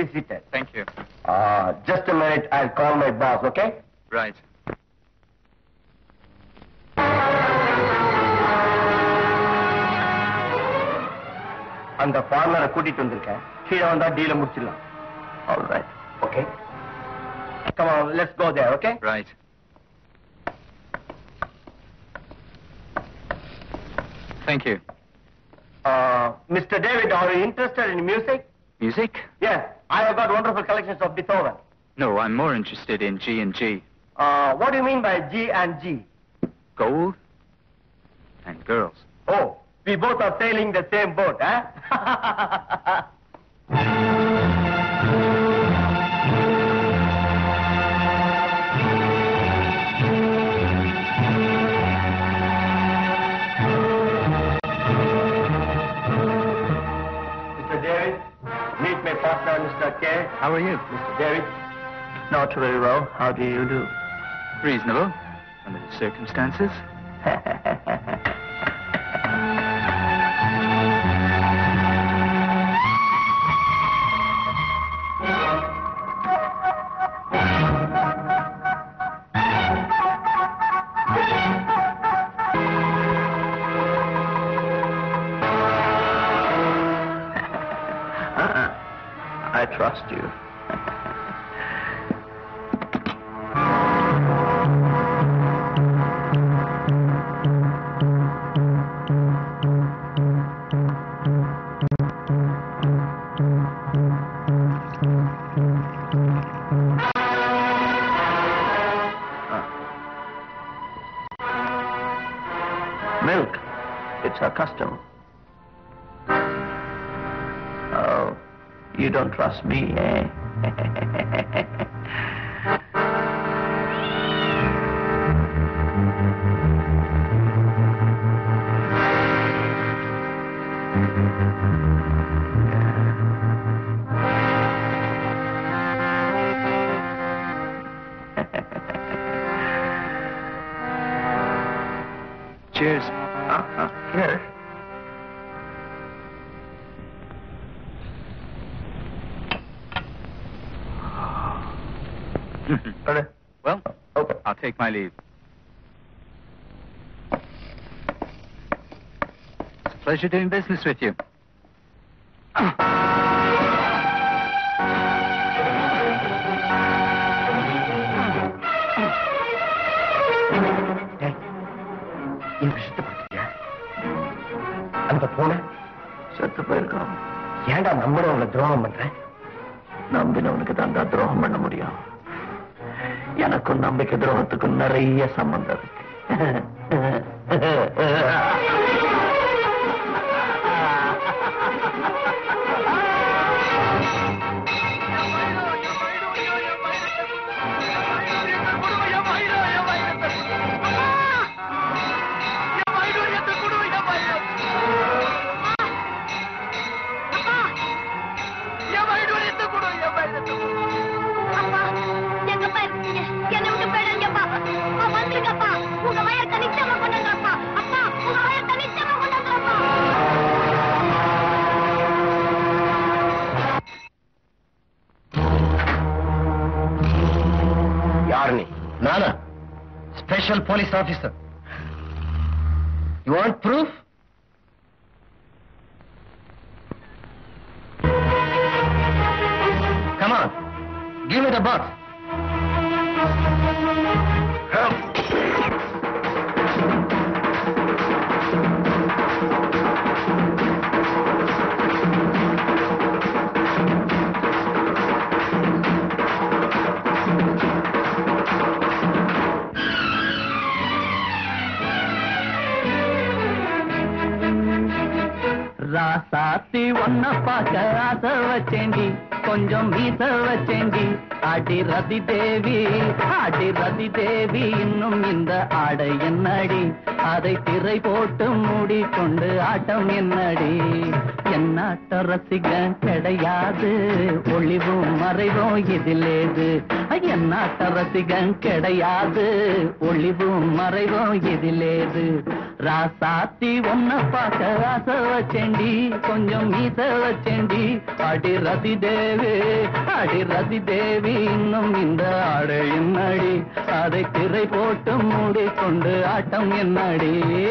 be seated. Thank you. Uh, just a minute, I'll call my boss, okay? Right. அந்த ஃபார்மரை கூட்டிட்டு வந்திருக்கேன் கீழே வந்தா டீல முடிச்சிடலாம் all right okay come on let's go there okay Right. Thank you. Mister David are you interested in music Music? Yes, I have got wonderful collections of Beethoven. No, I'm more interested in G and G. Uh, what do you mean by G and G? Gold and girls. Oh, we both are sailing the same boat, huh? Mr. David, meet my partner, Mr. K. How are you? Mr. David. Not very well. How do you do? Reasonable under the circumstances. I trust you. Milk. It's our custom. Oh, you don't trust me, eh? Cheers. Uh-huh. Here. Ready? well, Okay. I'll take my leave. It's a pleasure doing business with you. டேய், இந்த விஷயத்தை பார்த்தியா? அந்த பூனை செத்து போயிருக்கான் ஏன்டா நம்பினவங்களை துரோகம் பண்ற நம்பினவனுக்கு தான் துரோகம் பண்ண முடியும் எனக்கும் நம்பிக்கை துரோகத்துக்கும் நிறைய சம்பந்தம் இருக்கு அப்பா எங்கப்பா இருக்கீங்க என்னை விட்டு போயிடாதீங்கப்பா அப்பா வந்துருங்கப்பா உங்க வயத்தை நிச்சயமா கொண்டு வந்துறப்பா அப்பா உங்க வயத்தை நிச்சயமா கொண்டு வந்துறப்பா யார் நீ நானா special police officer you want proof Come on, give me the box. ராசாத்தி ஒன்ன பார்க்க ஆசை வச்சேண்டி கொஞ்சம் மீச வச்சேண்டி அடி ரதி தேவி அடி ரதி தேவி இன்னும் இந்த ஆடை என்னடி அதை திரை போட்டு மூடிக்கொண்டு ஆட்டம் என்னடி என்னாட்ட ரசிகன் கிடையாது ஒளிவும் மறைவும் இதிலேது என்னாட்ட ரசிகன் கிடையாது ஒளிவும் மறைவும் இதிலேது ராசாத்தி ஒன்ன பார்க்க ஆசை வச்சேண்டி கொஞ்சம் மீச வச்சேண்டி அடி ரதி தேவி தேவி அடி ரதி தேவி இன்னும் இந்த ஆடு என்னடி அதை திரை போட்டு மூடிக்கொண்டு ஆட்டம் என்னடி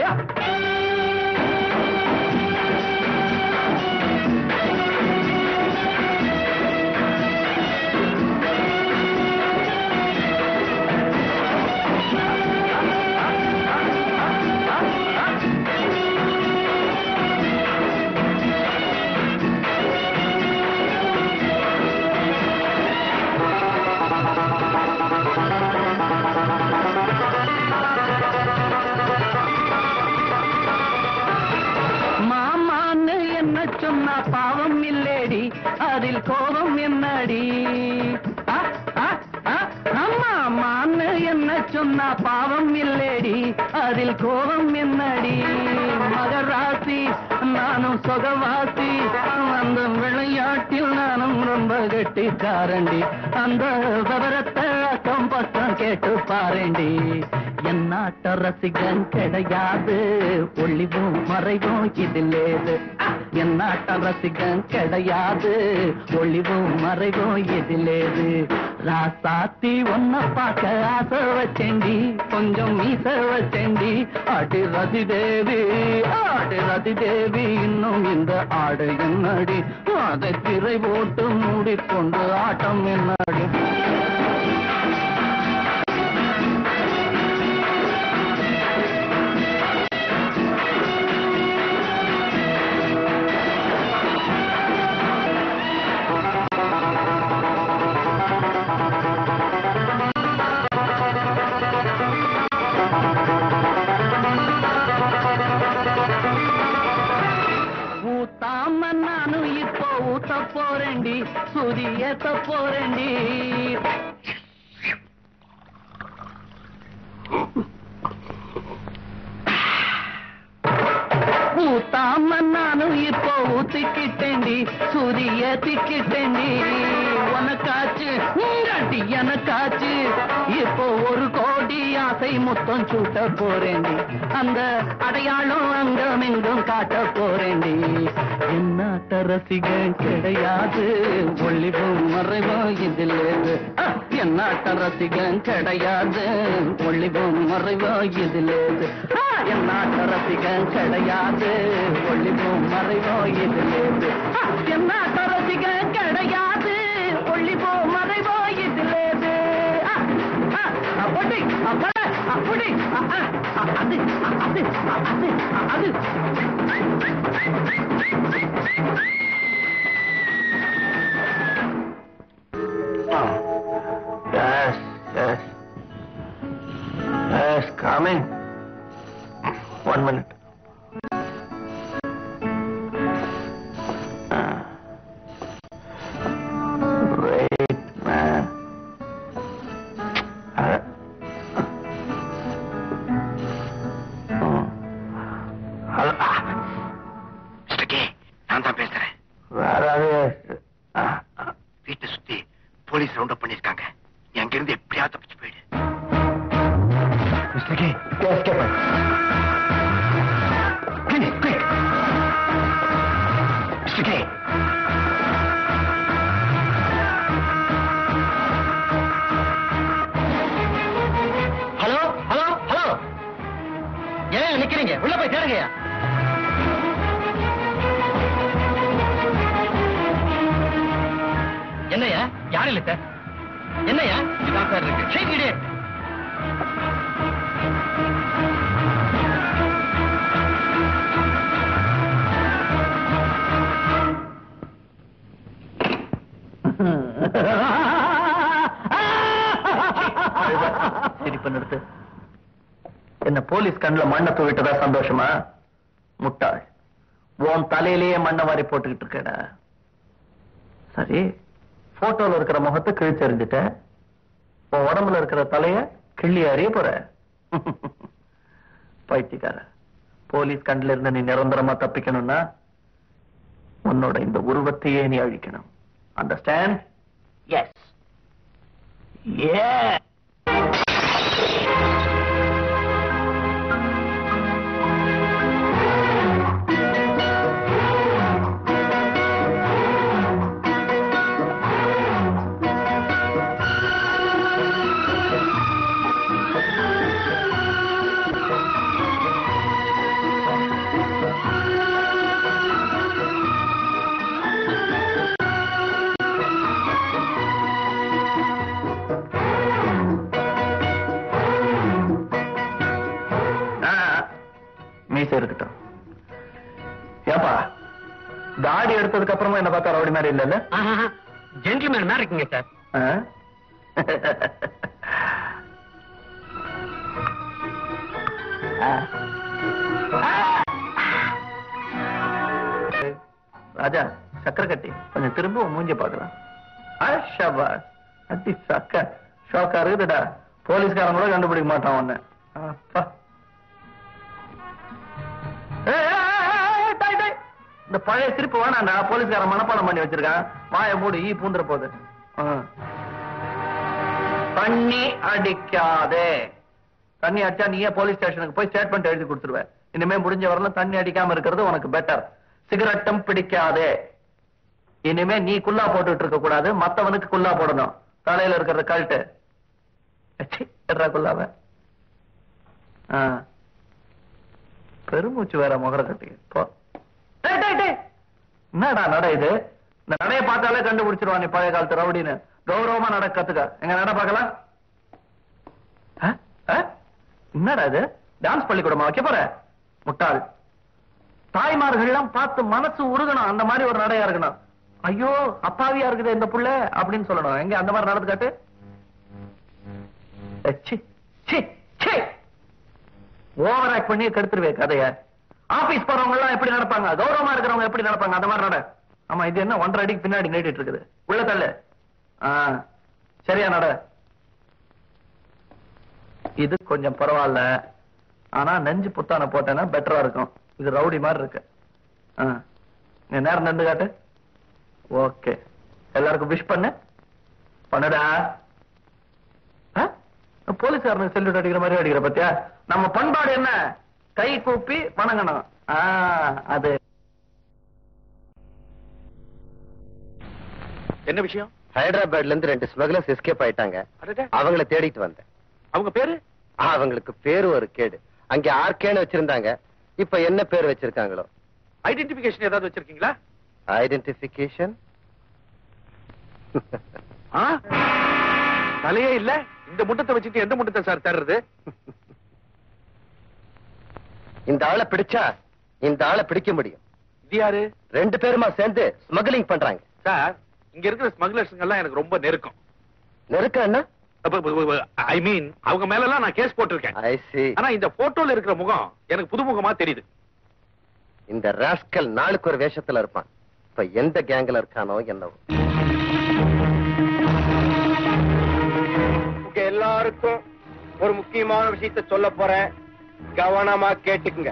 மாமான்னு என்ன சொன்னா பாவம் இல்லேடி அதில் கோபம் என்னடி ஆ, ஆ, ஆ, அம்மாமான்னு என்ன சொன்னா பாவம் இல்லேடி அதில் கோபம் என்னடி மகராசி நானும் சொகவாசி அந்த விளையாட்டில் நானும் ரொம்ப கெட்டிக்காரண்டி அந்த விவரத்தை அக்கம் பக்கம் கேட்டு பாருண்டி என்னாட்ட ரசிகன் கிடையாது ஒளிவும் மறைவும் இதிலேது என்னாட்ட ரசிகன் கிடையாது ஒளிவும் மறைவும் இதிலேது ராசாத்தி ஒன்ன பார்க்க ஆசை வச்சேண்டி கொஞ்சம் மீச வச்சேண்டி அடி ரதி தேவி ஆடு ரதி தேவி இன்னும் இந்த ஆடு என்னடி அதை திரை போட்டு மூடிக்கொண்டு ஆட்டம் என்னடி ஊத்தாம நானும் இப்போ ஊத்த போறேன்டி சுதி ஏத்த போறேன்டி ஊத்தாம நானும் இப்போ ஊத்திக்கிட்டேன்டி சுதி ஏத்திக்கிட்டேன்டி உனக்காச்சு உங்காட்டி எனக்காச்சு இப்போ ஒரு கோடி ஆசை மொத்தம் சூட்ட போறேன்டி அந்த அடையாளம் அங்கம் எங்கும் காட்ட போறேன்டி என்னாட்ட ரசிகன் கிடையாது ஒளிவும் மறைவும் இதில் என்னாட்ட ரசிகன் கிடையாது ஒளிவும் மறைவும் இதில் என்னாட்ட ரசிகன் கிடையாது ஒளிவும் மறைவும் இதில் என்னாட்ட ரசிகன் கிடையாது ஒளிவும் மறைவும் இதில் அப்படி அப்பட அப்படி அ, அ, அ, அது அ, அது அ, அது அ, அது Oh. Yes, yes. Yes, coming. One minute. Ah. Wait, man. Ah. Hmm. Hello. Ah. Mister K நான் தான் பேசுறேன் Where are you? Ah. ah. வீட்டை சுத்தி போலீஸ் ரவுண்ட் அப் பண்ணிருக்காங்க நீ அங்கிருந்து எப்படியா தப்பிச்சு போயிடு Mr. K, go escape it. Please, quick. Mr. K. Hello hello hello ஏன் நிக்கிறீங்க உள்ள போய் தேடுங்கய்யா என்னையா யாரும் இல்ல சார் என்னையா இதான் சார் இருக்கு ஷேக் இடியட் சிரிப்பு நிறுத்து என்ன போலீஸ் கண்ணுல மண்ணை தூவிட்டதா சந்தோஷமா முட்டாள் உன் தலையிலேயே மண்ணை வாரி போட்டுக்கிட்டு இருக்கடா சரி போட்டோல இருக்கிற முகத்தை கிழிச்செறிஞ்சிட்ட உன் உடம்புல இருக்கிற தலைய கிள்ளி அறிய போற பைத்தியக்கார போலீஸ் கண்ணுல இருந்து நீ நிரந்தரமா தப்பிக்கணும்னா உன்னோட இந்த உருவத்தையே நீ அழிக்கணும் அண்டர்ஸ்டாண்ட் எஸ் ஏ மீசை இருக்கட்டும் ஏப்பா தாடி எடுத்ததுக்கு அப்புறமா என்ன பார்த்தா ரவுடி மாதிரி இல்லல்ல ஜென்டில்மேன் மாதிரி இருக்கீங்க சார் ஆ? ஆ. ராஜா சக்கரை கட்டி கொஞ்சம் திரும்ப உன் மூஞ்சி பார்க்கலாம் ஆ, ஷபாஷ். அடி சக்க ஷோக்கா இருக்குதுடா போலீஸ்காரன் கூட கண்டுபிடிக்க மாட்டான் உன்னை அப்பா ஏய், ஏய், ஏய், ஏய், டேய், டேய். இந்த பழைய திருப்பு வேணாண்டா போலீஸ்காரன் மனப்பாடம் பண்ணி வச்சிருக்கான் வாயை மூடி ஈ பூந்துற போகுது ஆ. தண்ணி அடிக்காதே தண்ணி அடிச்சா நீயே போலீஸ் ஸ்டேஷனுக்கு போய் ஸ்டேட்மெண்ட் எழுதி கொடுத்துருவ இனிமே முடிஞ்ச வரலாம் தண்ணி அடிக்காம இருக்கிறது உனக்கு பெட்டர் சிகரெட்டும் பிடிக்காதே இனிமே நீ குல்லா போட்டுட்டு இருக்க கூடாது மத்தவனுக்கு குல்லா போடணும் தலையில இருக்கிறத கழட்டு ச்சீ, எடுறா குல்லாவ ஆ. பெருமூச்சு வேற முகர கட்டி போ டேய், டேய், டேய். என்னடா நட இது இந்த நடைய பார்த்தாலே கண்டுபிடிச்சிருவான் நீ பழைய காலத்து ரவுடின்னு கௌரவமா நட கத்துக்க எங்க நட பார்க்கலாம் ஆ? ஆ? என்னடா இது டான்ஸ் பள்ளிக்கூடமா வைக்க போற முட்டாள் தாய்மார்கள் எல்லாம் பார்த்து மனசு உருகணும் அந்த மாதிரி ஒரு நடையா இருக்கணும் ஐயோ அப்பாவியா இருக்குது இந்த புள்ள அப்படின்னு சொல்லணும் எங்க அந்த மாதிரி நடந்து காட்டு ச்சீ, ச்சீ, ச்சீ. ஓவர் ஆக்ட் பண்ணி கெடுத்துருவே கதைய ஆபீஸ் போறவங்க எல்லாம் எப்படி நடப்பாங்க கௌரவமா இருக்கிறவங்க எப்படி நடப்பாங்க அந்த மாதிரி நட ஆமா இது என்ன ஒன்றரை அடிக்கு பின்னாடி நீட்டிட்டு இருக்குது உள்ள தள்ளு ஆ, சரியா நட இது கொஞ்சம் பரவாயில்ல ஆனா நெஞ்சு புத்தான போட்டேன்னா பெட்டரா இருக்கும் இது ரவுடி மாதிரி இருக்கு ஆ. நீ நேரம் நின்று காட்டு ஓகே எல்லாருக்கும் விஷ் பண்ணு பண்ணுடா ஆ? போலீஸ்காரனுக்கு செல்யூட் அடிக்கிற மாதிரி அடிக்கிற பத்தியா நம்ம பண்பாடு என்ன கை கூப்பி வணங்கணும் ஆ, அது என்ன விஷயம் ஹைதராபாத்ல இருந்து ரெண்டு ஸ்மக்லர்ஸ் எஸ்கேப் ஆயிட்டாங்க அடடே, அவங்கள தேடிட்டு வந்தேன் அவங்க பேரு அவங்களுக்கு பேரு ஒரு கேடு அங்க ஆர்கேன்னு வச்சிருந்தாங்க இப்ப என்ன பேர் வச்சிருக்காங்களோ ஐடென்டிபிகேஷன் ஏதாவது வச்சிருக்கீங்களா ஐடென்டிபிகேஷன் ஆ? தலையே இல்ல இந்த முட்டத்தை வச்சுட்டு எந்த முட்டத்தை சார் தர்றது இந்த ஆளை பிடிச்சா இந்த ஆளை பிடிக்க முடியும் இது யாரு ரெண்டு பேருமா சேர்ந்து ஸ்மக்லிங் பண்றாங்க சார் இங்க இருக்கிற ஸ்மக்லர்ஸ்ங்க எல்லாம் எனக்கு ரொம்ப நெருக்கம் நெருக்கம் என்ன ஐ மீன் அவங்க மேல எல்லாம் நான் கேஸ் போட்டிருக்கேன் ஐ see ஆனா இந்த போட்டோல இருக்கிற முகம் எனக்கு புதுமுகமா தெரியுது இந்த ராஸ்கல் நாளுக்கு ஒரு வேஷத்துல இருப்பான் இப்ப எந்த கேங்ல இருக்கானோ என்னவோ உங்க எல்லாருக்கும் ஒரு முக்கியமான விஷயத்த சொல்ல போறேன் கவனமா கேட்டுக்குங்க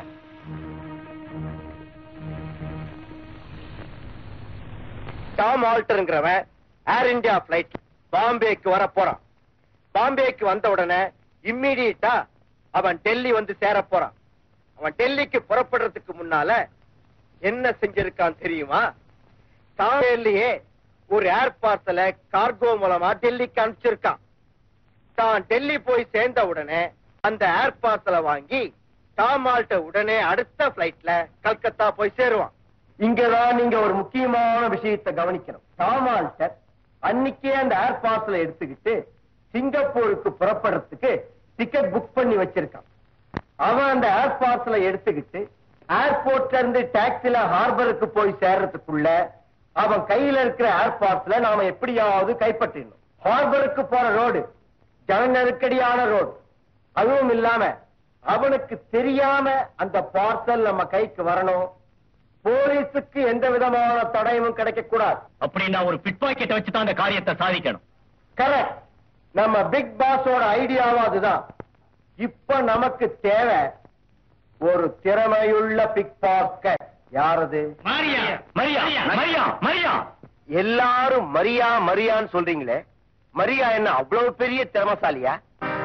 டாம் ஆல்டருங்கிறவன் ஏர் இந்தியா பிளைட் பாம்பேக்கு வர போறான் பாம்பேக்கு வந்த உடனே இம்மிடியட்டா அவன் டெல்லி வந்து சேர போறான் அவன் டெல்லிக்கு புறப்படுறதுக்கு முன்னால என்ன செஞ்சிருக்கான் தெரியுமா தாம்பேலயே ஒரு ஏர் பார்சல கார்கோ மூலமா டெல்லிக்கு அனுப்பிச்சிருக்கான் தான் டெல்லி போய் சேர்ந்த உடனே அந்த ஏர் பார்சலை வாங்கி டாமால்ட்ட உடனே அடுத்த பிளைட்ல கல்கத்தா போய் சேருவான் இங்கதான் நீங்க ஒரு முக்கியமான விஷயத்தை கவனிக்கணும் டாமால்ட்ட அன்னைக்கே அந்த ஏர் பார்சலை எடுத்துக்கிட்டு சிங்கப்பூருக்கு புறப்படுறதுக்கு டிக்கெட் புக் பண்ணி வச்சிருக்கான் அவன் அந்த ஏர் பார்சலை எடுத்துக்கிட்டு ஏர்போர்ட்ல இருந்து டாக்ஸில ஹார்பருக்கு போய் சேர்றதுக்குள்ள அவன் கையில இருக்கிற ஏர் பார்சலை நாம எப்படியாவது கைப்பற்றிடணும் ஹார்பருக்கு போற ரோடு ஜன நெருக்கடியான ரோடு அதுவும் இல்லாம அவனுக்கு தெரியாம அந்த பார்சல் நம்ம கைக்கு வரணும் போலீஸுக்கு எந்த விதமான தடயமும் கிடைக்க கூடாது அப்படின்னா ஒரு பிட் பாக்கெட்டை வச்சு தான் அந்த காரியத்தை சாதிக்கணும் கரெக்ட் நம்ம பிக் பாஸோட ஐடியாவும் அதுதான் இப்ப நமக்கு தேவை ஒரு திறமையுள்ள பிக் பாக்கெட் யாரது மரியா மரியா மரியா மரியா எல்லாரும் மரியா மரியான்னு சொல்றீங்களே மரியா என்ன அவ்வளவு பெரிய திறமசாலியா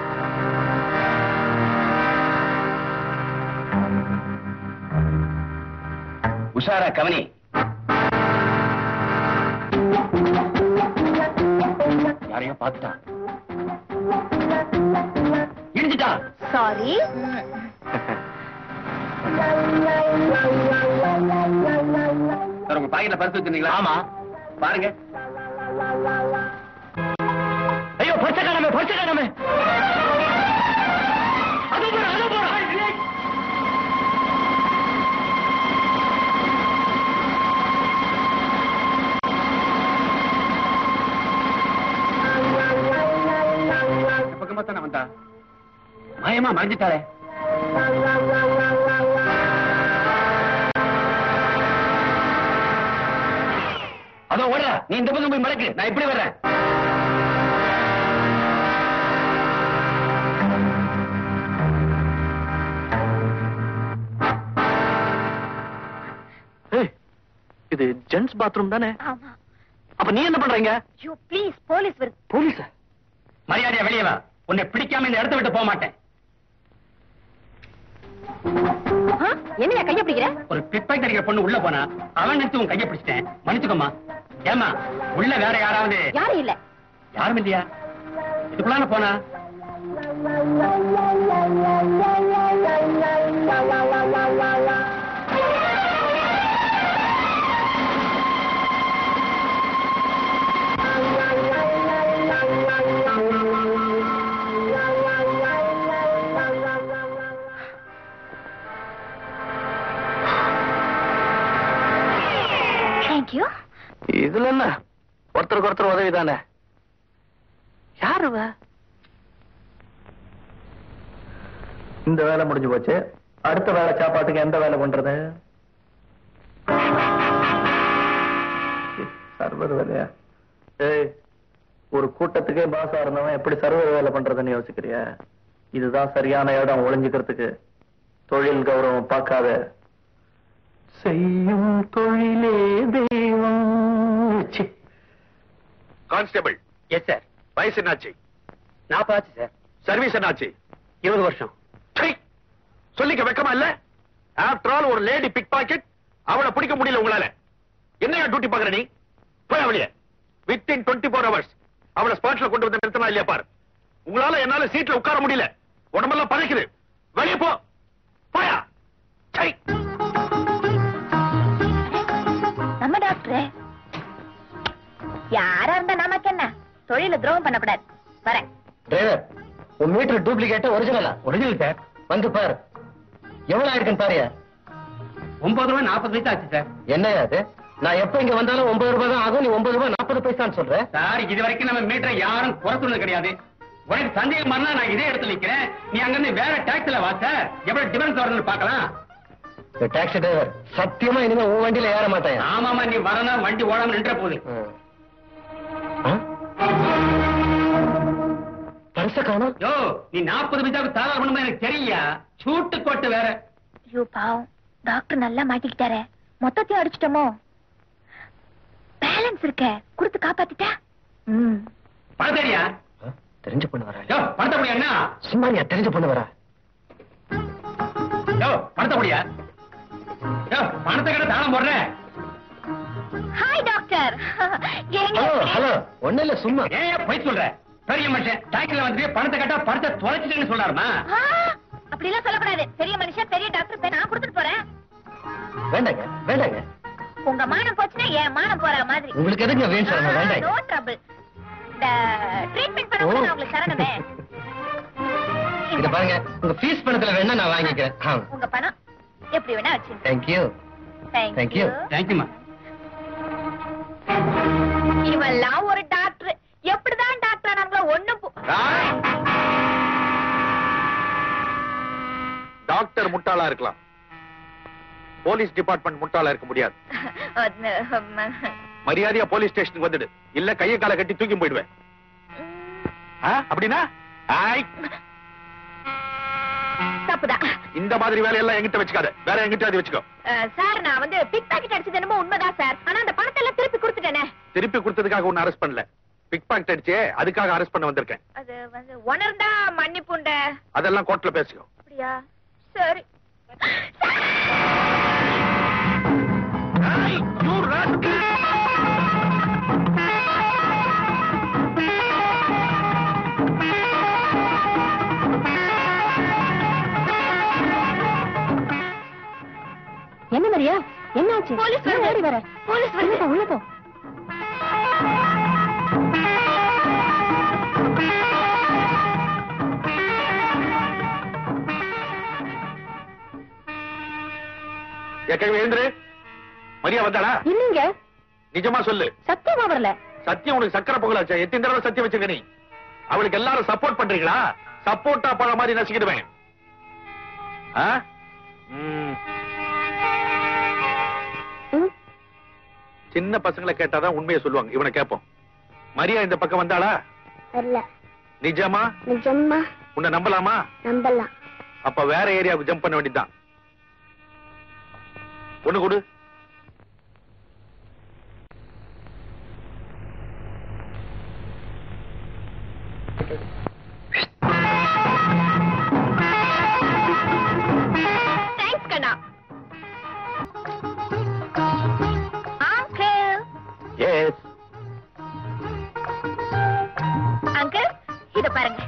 உஷாரா கவனி யாரையோ பார்த்துட்டான் இடிஞ்சிட்டான் சாரி சார் உங்க பாக்கெட்ல பரிசு வச்சிருந்தீங்களா ஆமா பாருங்க ஐயோ பச்சை காணாம பச்சை காணாம அதோ போற அதோ போற மாயமா மறைஞ்சிட்டாளே அதோ ஓடுற நீ இந்த பக்கம் போய் மறைக்கு நான் இப்படி வர்றேன் ஏய், இது ஜென்ஸ் பாத்ரூம் தானே ஆமா அப்ப நீ என்ன பண்றீங்க யூ ப்ளீஸ் போலீஸ் வருது போலீஸா மரியாதையா வெளியே வா உன்னை பிடிக்காம இந்த இடத்த விட்டு போக மாட்டேன் என்ன கைய பிடிக்கிற ஒரு பிக்பாக்கெட் அடிக்கிற பொண்ணு உள்ள போனா அவன் நிறுத்தி உன் கையை பிடிச்சிட்டேன் மன்னிச்சுக்கோமா ஏமா உள்ள வேற யாராவது யாரும் இல்ல யாரும் இல்லையா இதுக்குள்ளான போனா தேங்க்யூ இதுல என்ன ஒருத்தருக்கு ஒருத்தர் உதவி தானே யாரு இவ? இந்த வேலை முடிஞ்சு போச்சு அடுத்த வேலை சாப்பாட்டுக்கு எந்த வேலை பண்றது சர்வர் வேலையா ஏய் ஒரு கூட்டத்துக்கே பாசா இருந்தவன் எப்படி சர்வர் வேலை பண்றதுன்னு யோசிக்கிறியா இதுதான் சரியான இடம் ஒளிஞ்சுக்கிறதுக்கு தொழில் கௌரவம் பார்க்காத செய்யும் தொழிலே தெய்வம் சி. கான்ஸ்டபிள் எஸ் சார் வயசு என்னாச்சு நாப்பாச்சு சார் சர்வீஸ் என்னாச்சு இருபது வருஷம் சை! சொல்லிக்க வெக்கமா இல்ல ஆஃப்டர் ஆல் ஒரு லேடி பிக் பாக்கெட் அவளை பிடிக்க முடியல உங்களால என்னையா டியூட்டி பாக்குற நீ போய் அவளைய வித்தின் டுவெண்ட்டி ஃபோர் ஹவர்ஸ் அவளை ஸ்பாட்ல கொண்டு வந்து நிறுத்தனா இல்லையா பாரு உங்களால என்னால சீட்ல உட்கார முடியல உடம்பெல்லாம் பதைக்குது வெளியே போ போயா சை நம்ம டாக்டர் யாரா இருந்தா நமக்கு என்ன தொழில துரோகம் பண்ணக்கூடாது வரேன் டிரைவர் உன் மீட்டர் டூப்ளிகேட் ஒரிஜினலா ஒரிஜினல் சார் வந்து பாரு எவ்வளவு ஆயிருக்குன்னு பாருயா ஒன்பது ரூபாய் நாற்பது பைசா ஆச்சு சார் என்னையா அது நான் எப்ப இங்க வந்தாலும் ஒன்பது ரூபாய் தான் ஆகும் நீ ஒன்பது ரூபாய் நாற்பது பைசான்னு சொல்ற சார் இது வரைக்கும் நம்ம மீட்டரை யாரும் குறை சொன்னது கிடையாது உனக்கு சந்தேகம் வரலாம் நான் இதே இடத்துல நிக்கிறேன் நீ அங்கிருந்து வேற டாக்ஸில வா சார் எவ்வளவு டிஃபரன்ஸ் வருதுன்னு பார்க்கலாம் டாக்ஸி டிரைவர் சத்தியமா இனிமே உன் வண்டியில ஏற மாட்டேன் ஆமாமா நீ வரனா வண்டி ஓடாம நின்ற போகுது பரிச காணும் யோ நீ நாற்பது பைசாவுக்கு தாராள பண்ணும்போது எனக்கு தெரியலையா சூட்டு கோட்டு வேற ஐயோ பாவம் டாக்டர் நல்லா மாட்டிக்கிட்டாரே மொத்தத்தையும் அடிச்சிட்டோமோ பேலன்ஸ் இருக்க கொடுத்து காப்பாத்திட்டா ம் பணம் தெரியா தெரிஞ்ச பொண்ணு வரா யோ பணத்தை முடியா என்ன சும்மாரியா தெரிஞ்ச பொண்ணு வரா யோ பணத்தை முடியா யோ பணத்தை கடை தாளம் போடுறேன் ஹாய் டாக்டர் எங்க ஹலோ ஹலோ ஒண்ணு இல்ல சும்மா ஏன் போய் சொல்ற பெரிய மனுஷன் டாக்டர்ல வந்து பணத்தை கட்டா பணத்தை தொலைச்சிட்டேன்னு சொல்றாருமா ஆ, அப்படிலாம் சொல்லக்கூடாது பெரிய மனுஷன் பெரிய டாக்டர் போய் நான் கொடுத்துட்டு போறேன் வேண்டாங்க வேண்டாங்க உங்க மானம் போச்சுன்னா என் மானம் போற மாதிரி உங்களுக்கு எதுங்க வேணும் சார் நோ வேண்டாங்க ட்ரபிள் இந்த ட்ரீட்மெண்ட் பண்ணும்போது நான் உங்களுக்கு சரணமே இத பாருங்க உங்க ஃபீஸ் பணத்துல வேணா நான் வாங்கிக்கிறேன் உங்க பணம் எப்படி வேணா வச்சுங்க தேங்க்யூ Thank தேங்க்யூ you. தேங்க்யூமா இவெல்லாம் ஒரு டாக்டர் எப்படிதான் டாக்டர் ஆனாங்களோ ஒண்ணும் பு- டாக்டர் முட்டாளா இருக்கலாம் போலீஸ் டிபார்ட்மெண்ட் முட்டாளா இருக்க முடியாது அது, ம- மரியாதையா போலீஸ் ஸ்டேஷனுக்கு வந்துடு இல்ல கையை காலை கட்டி தூக்கி போயிடுவேன் ஆ, அப்படின்னா ஆய், தப்புதான் இந்த மாதிரி வேலையெல்லாம் என்கிட்ட வச்சுக்காத வேற என்கிட்ட அது வச்சுக்கோ அஹ், சார் நான் வந்து பிக் பாக்கெட் அடிச்சது என்னமோ உண்மைதான் சார் ஆனா அந்த பணத்தை எல்லாம் திருப்பி கொடுத்துட்டேனே திருப்பி கொடுத்ததுக்காக ஒன்னு அரெஸ்ட் பண்ணல பிக் பாக்கெட் அடிச்சே அதுக்காக அரெஸ்ட் பண்ண வந்திருக்கேன் அது வந்து உணர்ந்தா மன்னிப்புண்ட அதெல்லாம் கோர்ட்ல பேசிக்கோ அப்படியா சரி ஏய், you rascal! என்ன மரியா என்னாச்சு போலீஸ் ஓடி வர போலீஸ் வருது உள்ள போ ஏற்கனவே எழுந்துரு மரியா வந்தாளா இல்லீங்க நிஜமா சொல்லு சத்தியமா வரல சத்தியம் உனக்கு சக்கரை பொங்கலாச்சா எத்தனை தடவை சத்தியம் வச்சிருக்க நீ அவளுக்கு எல்லாரும் சப்போர்ட் பண்றீங்களா சப்போட்டா பழம் மாதிரி நசுக்கிடுவேன் ஆ? ம். ம், சின்ன பசங்களை கேட்டாதான் உண்மையை சொல்லுவாங்க இவனை கேட்போம் மரியா இந்த பக்கம் வந்தாளா வரல நிஜமா நிஜமா உன்னை நம்பலாமா நம்பலாம் அப்ப வேற ஏரியாவுக்கு ஜம்ப் பண்ண வேண்டியதுதான் ஒண்ணு கொடு தேங்க்ஸ் கண்ணா அங்கிள் எஸ் அங்கிள் இத பாருங்க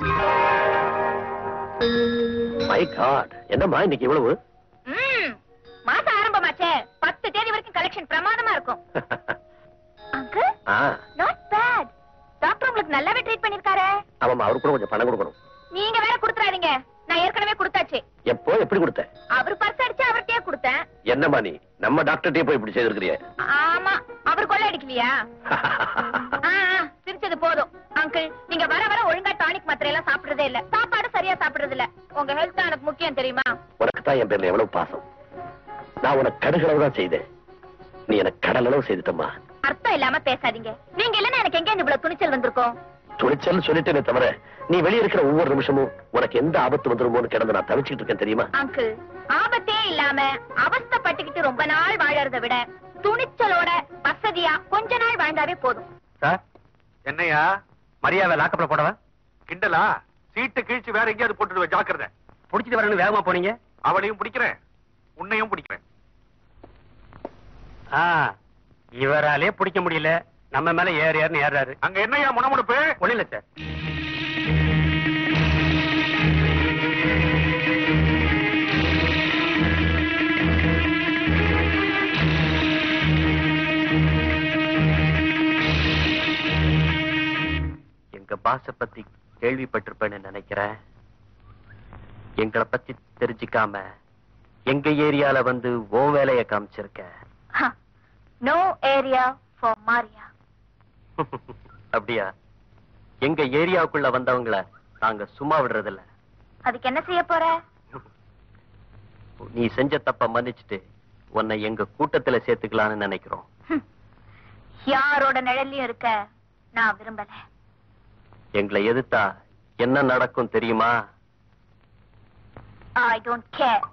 மை காட் என்னம்மா இன்னைக்கு இவ்வளவு ம் மாசம் ஆரம்பமாச்சே பத்து தேதி வரைக்கும் கலெக்ஷன் பிரமாதமா இருக்கும் அங்கிள் ஆ நாட் பேட் டாக்டர் உங்களுக்கு நல்லாவே ட்ரீட் பண்ணிருக்காரே ஆமாமா அவருக்கு கூட கொஞ்சம் பணம் கொடுக்கணும் நீங்க வேற கொடுத்துறாதீங்க நான் ஏற்கனவே கொடுத்தாச்சு எப்போ எப்படி கொடுத்த அவர் பர்ஸ் அடிச்சு அவர்கிட்டயே கொடுத்தேன் என்னம்மா நீ நம்ம டாக்டர்கிட்டயே போய் இப்படி செய்திருக்கிறிய ஆமா அவர் கொள்ளை அடிக்கலையா ஆ, ஆ, சிரிச்சது போதும் அங்கிள் நீங்க வர வர ஒழுங்கா டானிக் மாத்திரை எல்லாம் சாப்பிடுறதே இல்ல சாப்பாடு சரியா சாப்பிடுறது இல்ல உங்க ஹெல்த் தான் எனக்கு முக்கியம் தெரியுமா உனக்கு தான் என் பேர்ல எவ்வளவு பாசம் நான் உனக்கு கடுகளவு தான் செய்தேன் நீ எனக்கு கடல் அளவு செய்துட்டம்மா அர்த்தம் இல்லாம பேசாதீங்க நீங்க இல்லன்னா எனக்கு எங்க இவ்வளவு துணிச்சல் வந்திருக்கும் துணிச்சல் சொல்லிட்டேனே தவிர நீ வெளிய இருக்கிற ஒவ்வொரு நிமிஷமும் உனக்கு எந்த ஆபத்து வந்துருமோன்னு கிடந்து நான் தவிச்சுக்கிட்டு இருக்கேன் தெரியுமா அங்கிள் ஆபத்தே இல்லாம அவஸ்தைப்பட்டுக்கிட்டு ரொம்ப நாள் வாழறத விட துணிச்சலோட வசதியா கொஞ்ச நாள் வாழ்ந்தாவே போதும் சார் என்னையா மரியாதை லாக்கப்ல போடவா கிண்டலா சீட்டு கிழிச்சு வேற எங்கேயாவது போட்டுடுவேன் ஜாக்கிரதை புடிச்சிட்டு வரணும் வேகமா போனீங்க அவளையும் பிடிக்கிறேன் உன்னையும் பிடிக்கிறேன் இவராலே பிடிக்க முடியல நம்ம மேல ஏறு ஏறுன்னு ஏறாரு அங்க என்னையா முனமுடுப்பு ஒண்ணு இல்ல சார் எங்க பாச பத்தி கேள்விப்பட்டிருப்பேன்னு நினைக்கிறேன் எங்களை பத்தி தெரிஞ்சுக்காம எங்க ஏரியால வந்து ஓ வேலைய காமிச்சிருக்க நோ ஏரியா ஃபார் மாரியா அப்படியா எங்க ஏரியாவுக்குள்ள வந்தவங்கள நாங்க சும்மா விடுறதில்ல அதுக்கு என்ன செய்ய போற நீ செஞ்ச தப்ப மன்னிச்சுட்டு உன்னை எங்க கூட்டத்துல சேர்த்துக்கலாம்னு நினைக்கிறோம் ஹம். யாரோட நிழல்லையும் இருக்க நான் விரும்பல எங்களை எதிர்த்தா என்ன நடக்கும் தெரியுமா ஐ டோன்ட் கேர்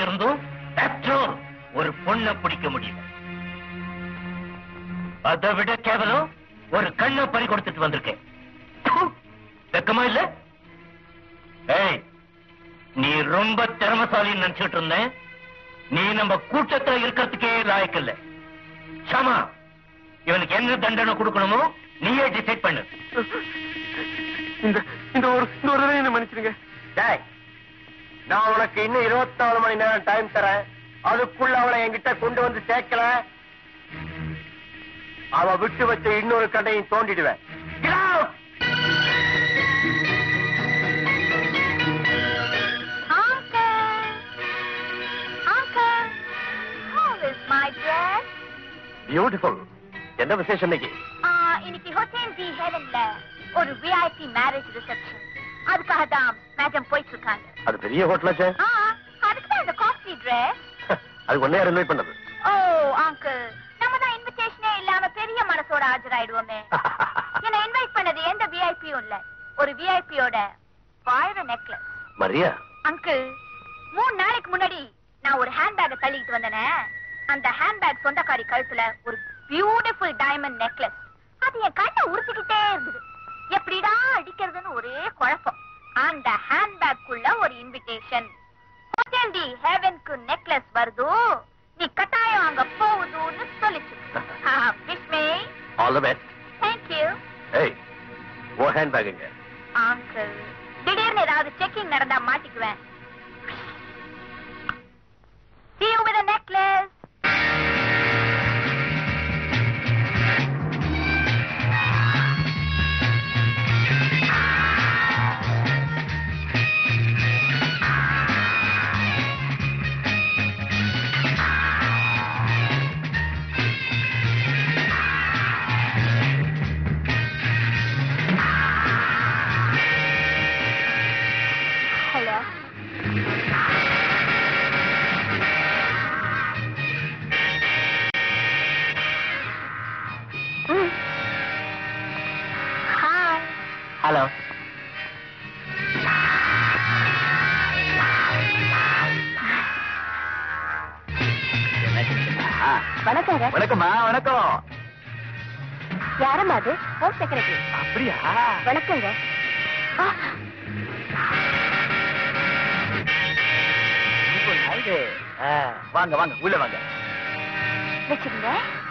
இருந்தும் பெட்ரோல் ஒரு பொண்ணை பிடிக்க முடியல அதை விட கேவலம் ஒரு கண்ணை பறி கொடுத்துட்டு வந்திருக்கேன் ப்பு! வெக்கமா இல்ல ஏய் நீ ரொம்ப திறமசாலின்னு நினைச்சிட்டு இருந்தேன் நீ நம்ம கூட்டத்துல இருக்கிறதுக்கே லாயக்கு இல்ல ஷாமா இவனுக்கு என்ன தண்டனை கொடுக்கணுமோ நீயே டிசைட் பண்ணு இந்த இந்த ஒரு இந்த ஒரு தடவை என்ன மன்னிச்சிடுங்க டேய் நான் உனக்கு இன்னும் இருபத்தாலு மணி நேரம் டைம் தரேன் அதுக்குள்ள அவளை என்கிட்ட கொண்டு வந்து சேர்க்கல அவ விட்டு வச்ச இன்னொரு கடையும் தோண்டிடுவேன் Get out! Uncle! Uncle! How is my dress? Beautiful என்ன விசேஷம் இன்னைக்கு ஆ, இன்னைக்கு ஹோட்டல் தி ஹெவன்ல ஒரு விஐபி மேரேஜ் ரிசப்ஷன் அதுக்காக தான் மேடம் போயிட்டு இருக்காங்க அது பெரிய ஹோட்டலாச்சே ஆ, அதுக்கு தான் இந்த காஸ்ட்லி ட்ரெஸ் அது ஒன்னே யார் இன்வைட் பண்ணது ஓ அங்கிள் நம்ம தான் இன்விடேஷனே இல்லாம பெரிய மனசோட ஆஜராயிடுவோமே என்ன இன்வைட் பண்ணது எந்த விஐபியும் இல்ல ஒரு விஐபியோட வைர நெக்லஸ் மரியா அங்கிள் மூணு நாளைக்கு முன்னாடி நான் ஒரு ஹேண்ட்பேக் தள்ளிட்டு வந்தேனே அந்த ஹேண்ட்பேக் சொந்தக்காரி கழுத்துல ஒரு பியூட்டிஃபுல் டைமண்ட் நெக்லஸ் அது என் கண்ணை உறுத்திக்கிட்டே இருந்தது எப்படிடா அடிக்கிறதுன்னு ஒரே குழப்பம் அந்த ஹேண்ட்பேக்குள்ள ஒரு இன்விடேஷன் ஹோட்டல் டி ஹெவனுக்கு நெக்லஸ் வருதோ நீ கட்டாயம் அங்க போகுதுன்னு சொல்லிச்சு wish me all the best thank you ஏய் ஓ ஹேண்ட் பேக்குங்க அங்கிள் திடீர்னு ஏதாவது செக்கிங் நடந்தா மாட்டிக்குவேன் See you with a necklace. Hello. Mm. Hi. Hello வணக்கங்க வணக்கம்மா வணக்கம் யாரம்மா அது ஹோம் செக்ரட்டரி அப்படியா வணக்கங்க ஆ, இப்போ நாயுடு. ஆ, வாங்க வாங்க உள்ள வாங்க வச்சுக்கோங்க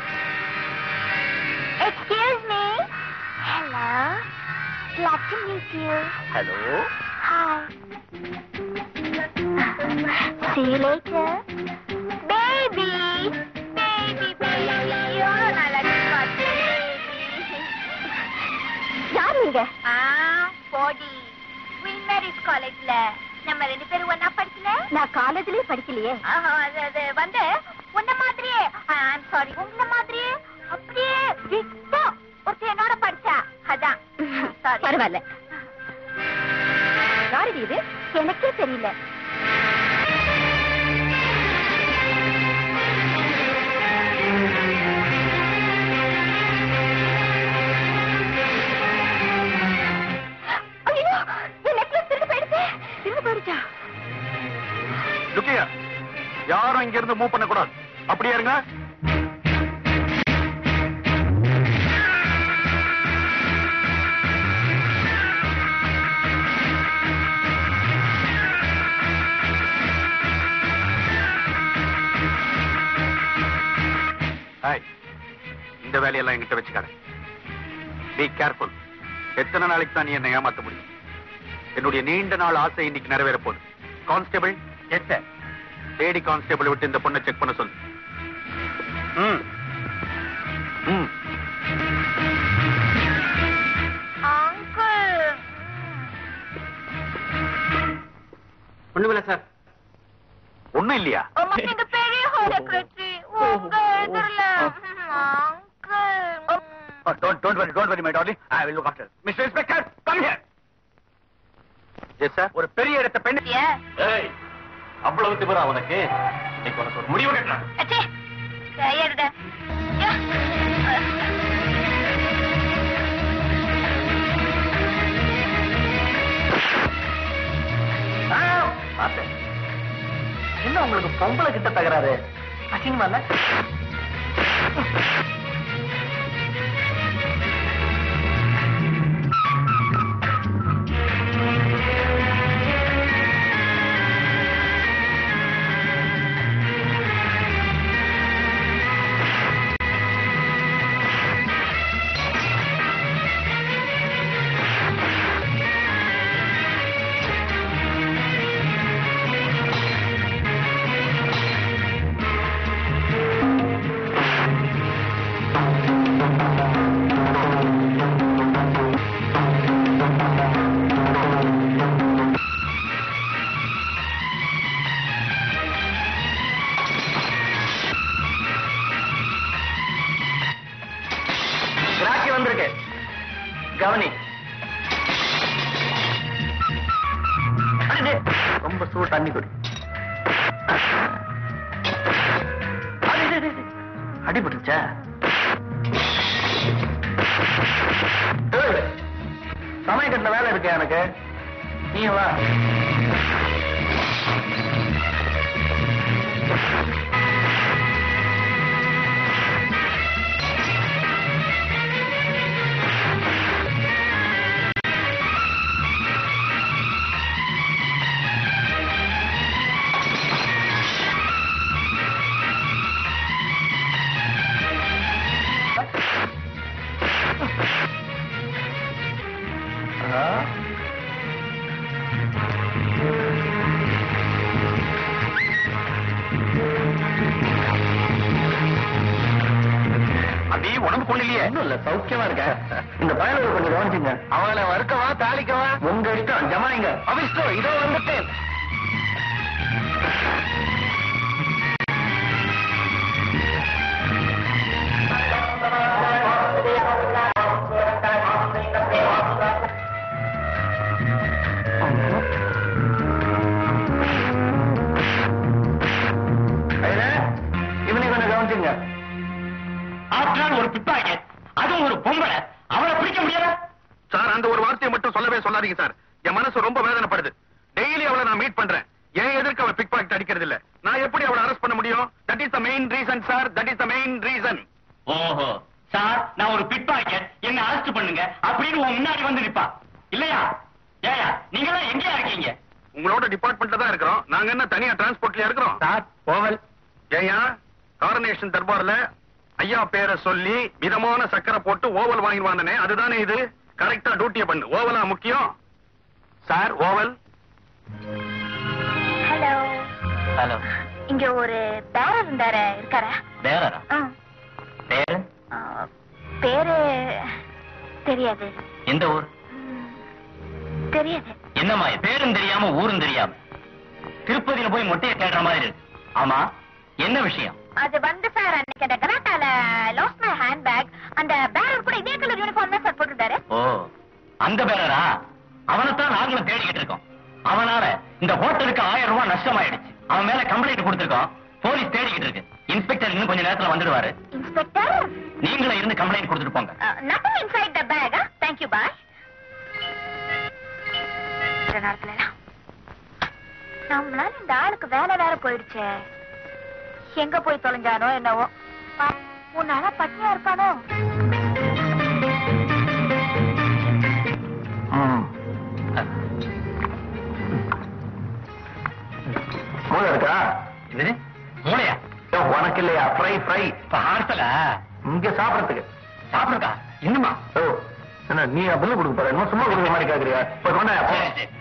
excuse me hello glad to meet you hello hi see you later baby baby baby எவ்வளவு நாளா பார்த்து யார் நீங்க ஆ போடி குயின் மேரிஸ் காலேஜ்ல நம்ம ரெண்டு பேரும் ஒண்ணா படிக்கல நான் காலேஜ்லயே படிக்கலையே அது அது வந்து உன்ன மாதிரியே ஐம் சாரி உங்கள மாதிரியே அப்படியே டிட்டோ ஒருத்தர் என்னோட படிச்சா அதான் சாரி பரவாயில்ல யாரு இது எனக்கே தெரியல ஐயோ என் நெக்லஸ் திருடு போயிடுச்சு திருடு போயிடுச்சா லுக்கியா யாரும் இங்க இருந்து மூவ் பண்ண கூடாது அப்படியே இருங்க ஹாய் இந்த வேலையெல்லாம் என்கிட்ட வச்சுக்காத பி கேர்ஃபுல் எத்தனை நாளைக்கு தான் நீ என்னை ஏமாத்த முடியும் என்னுடைய நீண்ட நாள் ஆசை இன்னைக்கு நிறைவேற போகுது constable yes sir lady constable விட்டு இந்த பொண்ணை செக் பண்ண சொல்லு ம் ம் அங்கிள் ஒண்ணுமில்ல சார் ஒண்ணும் இல்லையா அம்மா நீங்க பெரிய செக்ரட்டரி உங்க எதிரில uncle don't don't worry don't worry my darling I will look after mister inspector come here yes sir ஒரு பெரிய இடத்த பெண் ஏய் அவ்வளவு திமிரா உனக்கு இன்னைக்கு உனக்கு ஒரு முடிவு கட்டலாம் அச்சே கையெடுட பார்த்தேன் என்ன உங்களுக்கு பொம்பளை கிட்ட தகராறு அசிங்கமா இல்ல கிராக்கி வந்திருக்கு கவனி அடடே, ரொம்ப சூடு தண்ணி குடி அடடே, அடிபட்டுச்சா ஏய், சமயக்கட்டுல வேலை இருக்கு எனக்கு நீ வா ஆ? அபி உடம்பு கொண்டு இல்லையே ஒண்ணும் இல்ல சௌக்கியமா இருக்க இந்த பயலுக்கு கொஞ்சம் கவனிச்சுங்க அவளை வறுக்கவா தாளிக்கவா உங்க இஷ்டம் ஜமாயிங்க அபிஷ்டோ இதோ வந்துட்டேன் ஐயா, இவனை கொஞ்சம் கவனிச்சுங்க ஆற்றால் ஒரு பிப்பாங்க அதுவும் ஒரு பொம்பளை அவளை பிடிக்க முடியாதா சார் அந்த ஒரு வார்த்தையை மட்டும் சொல்லவே சொல்லாதீங்க சார் என் மனசு ரொம்ப வேதனைப்படுது டெய்லி அவளை நான் மீட் பண்றேன் ஏன் எதற்கு அவ பிக் பாக்கெட் அடிக்கிறது இல்ல நான் எப்படி அவளை அரெஸ்ட் பண்ண முடியும் that is the main reason sir that is the main reason ஓஹோ சார் நான் ஒரு பிட்பாக்கெட் என்ன அரெஸ்ட் பண்ணுங்க அப்படின்னு உன் முன்னாடி வந்து நிப்பா இல்லையா ஏயா நீங்க எல்லாம் எங்கேயா இருக்கீங்க உங்களோட டிபார்ட்மெண்ட்ல தான் இருக்கிறோம் நாங்க என்ன தனியா டிரான்ஸ்போர்ட்லயா இருக்கிறோம் சார் ஓவல் ஏயா காரனேஷன் தர்பார்ல ஐயா பேரை சொல்லி மிதமான சக்கரை போட்டு ஓவல் வாங்கி வந்தனே அதுதானே இது கரெக்டா டியூட்டியை பண்ணு ஓவலா முக்கியம் சார் ஓவல் ஹலோ ஹலோ இங்க ஒரு பேரர் இருந்தாரு இருக்காரா வேறரா ஆ. பேரு ஆ, பேரு தெரியாது எந்த ஊர் ம், தெரியாது என்னம்மா இது? பேரும் தெரியாம ஊரும் தெரியாம திருப்பதியில போய் மொட்டையை தேடுற மாதிரி இருக்கு ஆமா என்ன விஷயம் அது வந்து சார் அன்னைக்கு அந்த கலாட்டால லாஸ்ட் மை ஹேண்ட் பேக் அந்த பேரர் கூட இதே கலர் யூனிஃபார்ம் தான் சார் போட்டிருந்தாரு ஓ அந்த பேரரா அவனைத்தான் நாங்களும் தேடிக்கிட்டு இருக்கோம் அவனால இந்த ஹோட்டலுக்கு ஆயிரம் ரூபாய் நஷ்டமாயிடுச்சு அவன் மேல கம்ப்ளைண்ட் கொடுத்திருக்கோம் போலீஸ் தேடிக்கிட்டு இருக்கு இன்ஸ்பெக்டர் இன்னும் கொஞ்ச நேரத்துல வந்துடுவாரு இன்ஸ்பெக்டர் நீங்களும் இருந்து கம்ப்ளைண்ட் கொடுத்துட்டு போங்க nothing inside the bag thank you bye நேரத்துல நம்மளால இந்த ஆளுக்கு வேலை வேற போயிடுச்சே எங்க போய் தொலைஞ்சானோ என்னவோ பா- மூணு நாளா பட்டினியா இருப்பானோ ம். மூளை இருக்கா இது மூளையா ஏ, உனக்கு இல்லையா ஃப்ரை ஃப்ரை இப்ப ஹார்ட்டல இங்க சாப்பிடறதுக்கு சாப்பிடுக்கா இன்னுமா ஓ என்ன நீ பில்லு கொடுக்க போற என்னமோ சும்மா கொடுக்குற மாதிரி கேக்குறியா இப்ப கொண்டா போ. சரி, சரி.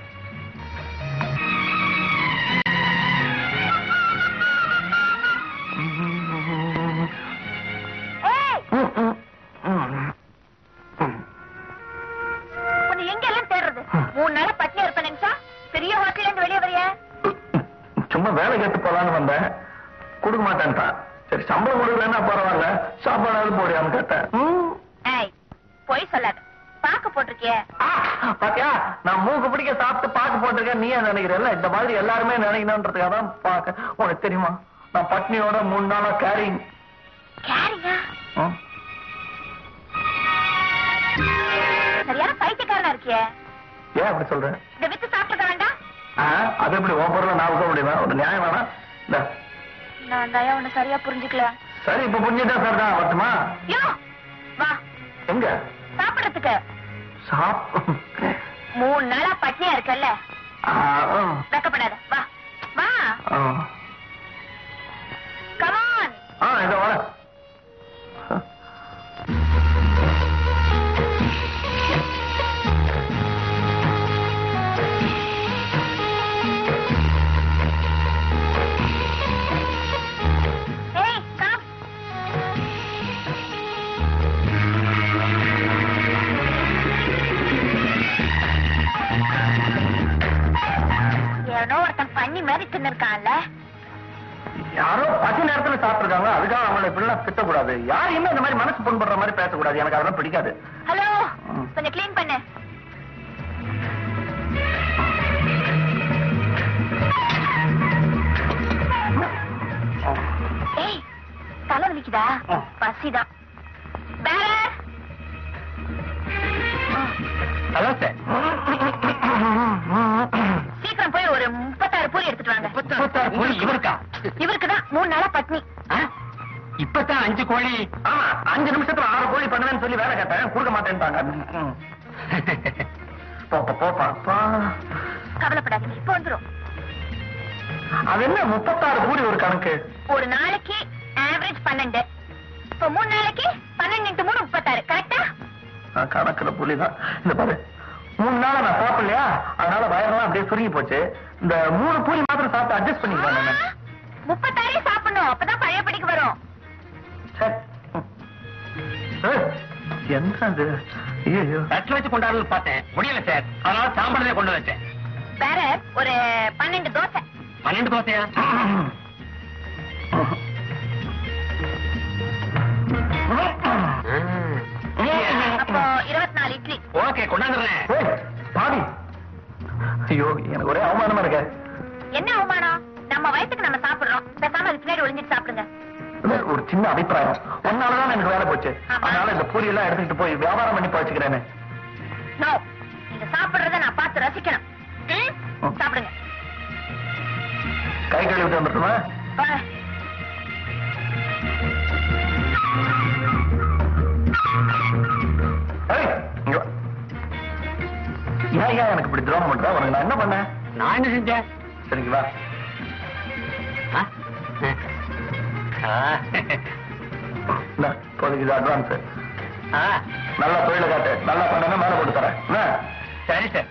ஏய் ம், ம், ம், ம். உன்னை எங்க எல்லாம் தேடுறது மூணு நாளா பட்டினியா இருப்பேன் நினைச்சா பெரிய ஹோட்டல்ல இருந்து வெளியே வரைய சும்மா வேலை கேட்டு போலான்னு வந்தேன் கொடுக்க மாட்டேன்ட்டான் சரி சம்பளம் கொடுக்கலன்னா பரவாயில்ல சாப்பாடாவது போடியான்னு கேட்டேன் ம். ஏய் பொய் சொல்லாத பாக்க போட்டிருக்கியே ஆ, பாத்தியா நான் மூக்கு பிடிக்க சாப்பிட்டு பாக்கு போட்டிருக்கேன் நீ ஏன் நினைக்கிறல்ல இந்த மாதிரி எல்லாருமே நினைக்கணுன்றதுக்காக தான் பாக்க உனக்கு தெரியுமா நான் பட்னியோட மூணு நாளா கேரிங் கேரியா சரியான பைத்தியக்காரனா இருக்கியே ஏன் அப்படி சொல்ற இதை வித்து சாப்பிட்டு வேண்டாம் ஆ, அது எப்படி உன் பொருளை நான் விற்க முடியுமா ஒரு நியாயம் வேணா இந்தா. நான் தயா உன்னை சரியா புரிஞ்சுக்கல சரி இப்ப புரிஞ்சுட்டா சார் தான் வரட்டுமா யோ வா எங்க சாப்பிடறதுக்கு சாப் மூணு நாளா பட்னியா இருக்கல்ல ஆ, ஆ, வெக்கப்படாத வா வா ஆ. கமான் ஆ இதோ வரேன் ஏய் கம் ஏனோ ஒருத்தன் பண்ணி மாதிரி தின்னுருக்கான்ல யாரோ பசி நேரத்துல சாப்பிட்டுருக்காங்க அதுக்காக அவங்களை இப்படிலாம் திட்டக்கூடாது யாரையுமே இந்த மாதிரி மனசு புண்படுற மாதிரி பேசக்கூடாது எனக்கு அதெல்லாம் பிடிக்காது ஹலோ ம். கொஞ்சம் க்ளீன் பண்ணு ஏய் தலை வலிக்குதா ஆ. பசிதான் பேரர் ஹலோ சார் சீக்கிரம் போய் ஒரு முப்பத்தாறு பூரி எடுத்துட்டு வாங்க முப்பத்தாறு பூரி இவருக்கா? இவருக்கு தான் மூணு நாளா பட்னி இப்பதான் அஞ்சு கோழி ஆமா அஞ்சு நிமிஷத்துல ஆறு கோழி பண்ணுவேன்னு சொல்லி வேலை கேட்டேன் கொடுக்க மாட்டேன்ட்டாங்க ம். போப்பா போப்பா பா. கவலைப்படாதீங்க இப்போ வந்துரும் அது என்ன முப்பத்தாறு பூரி ஒரு கணக்கு ஒரு நாளைக்கு ஆவரேஜ் பன்னெண்டு இப்போ மூணு நாளைக்கு பன்னெண்டு இன்ட்டு மூணு முப்பத்தாறு கரெக்டா நான் கணக்குல புள்ளிதான் இந்த பாரு மூணு நாளா நான் சாப்பிடலையா அதனால வயரெல்லாம் அப்படியே சுருங்கி போச்சு இந்த மூணு பூரி மாத்திரம் சாப்பிட்டு அட்ஜஸ்ட் பண்ணிக்கலாம் நான் முப்பத்தாறு சாப்பிடணும் அப்பதான் பழைய படிக்கு வரும் சரி ஏய், என்ன அது ஐயோ தட்டு வச்சு கொண்டாடுறது பார்த்தேன் முடியல சார் அதனால சாம்பார் கொண்டு வச்சேன் வேற ஒரு பன்னெண்டு தோசை பன்னெண்டு தோசையா அப்போ இருபத்தி நாலு இட்லி ஓகே கொண்டாந்துடுறேன் ஏய், பாவி ஐயோ எனக்கு ஒரே அவமானமா இருக்க என்ன அவமானம் நம்ம வயசுக்கு நம்ம சாப்பிடுறோம் பேசாம அது பின்னாடி ஒளிஞ்சிட்டு சாப்பிடுங்க ஒரு சின்ன அபிப்பிராயம் உன்னாலதான் எனக்கு வேலை போச்சு ஆமா. அதனால இந்த பூரி எல்லாம் எடுத்துக்கிட்டு போய் வியாபாரம் பண்ணி பழச்சுக்கிறேன்னு நோ நீங்க சாப்பிடுறத நான் பார்த்து ரசிக்கணும் ம்? ம். சாப்பிடுங்க கை கழுவிட்டு வந்துட்டுமா போங்க. ஏய், இங்க வா. ஏன் ஏன் எனக்கு இப்படி துரோகம் பண்ற உனக்கு நான் என்ன பண்ணேன் நான் என்ன செஞ்சேன் சரிங்க வா ஆ? ஆ. இந்தா, இப்போதைக்கு இது அட்வான்ஸ் ஆ, நல்லா தொழில காட்டு நல்லா பண்ணனா மேல போட்டு தரேன் என்ன? சரி சார்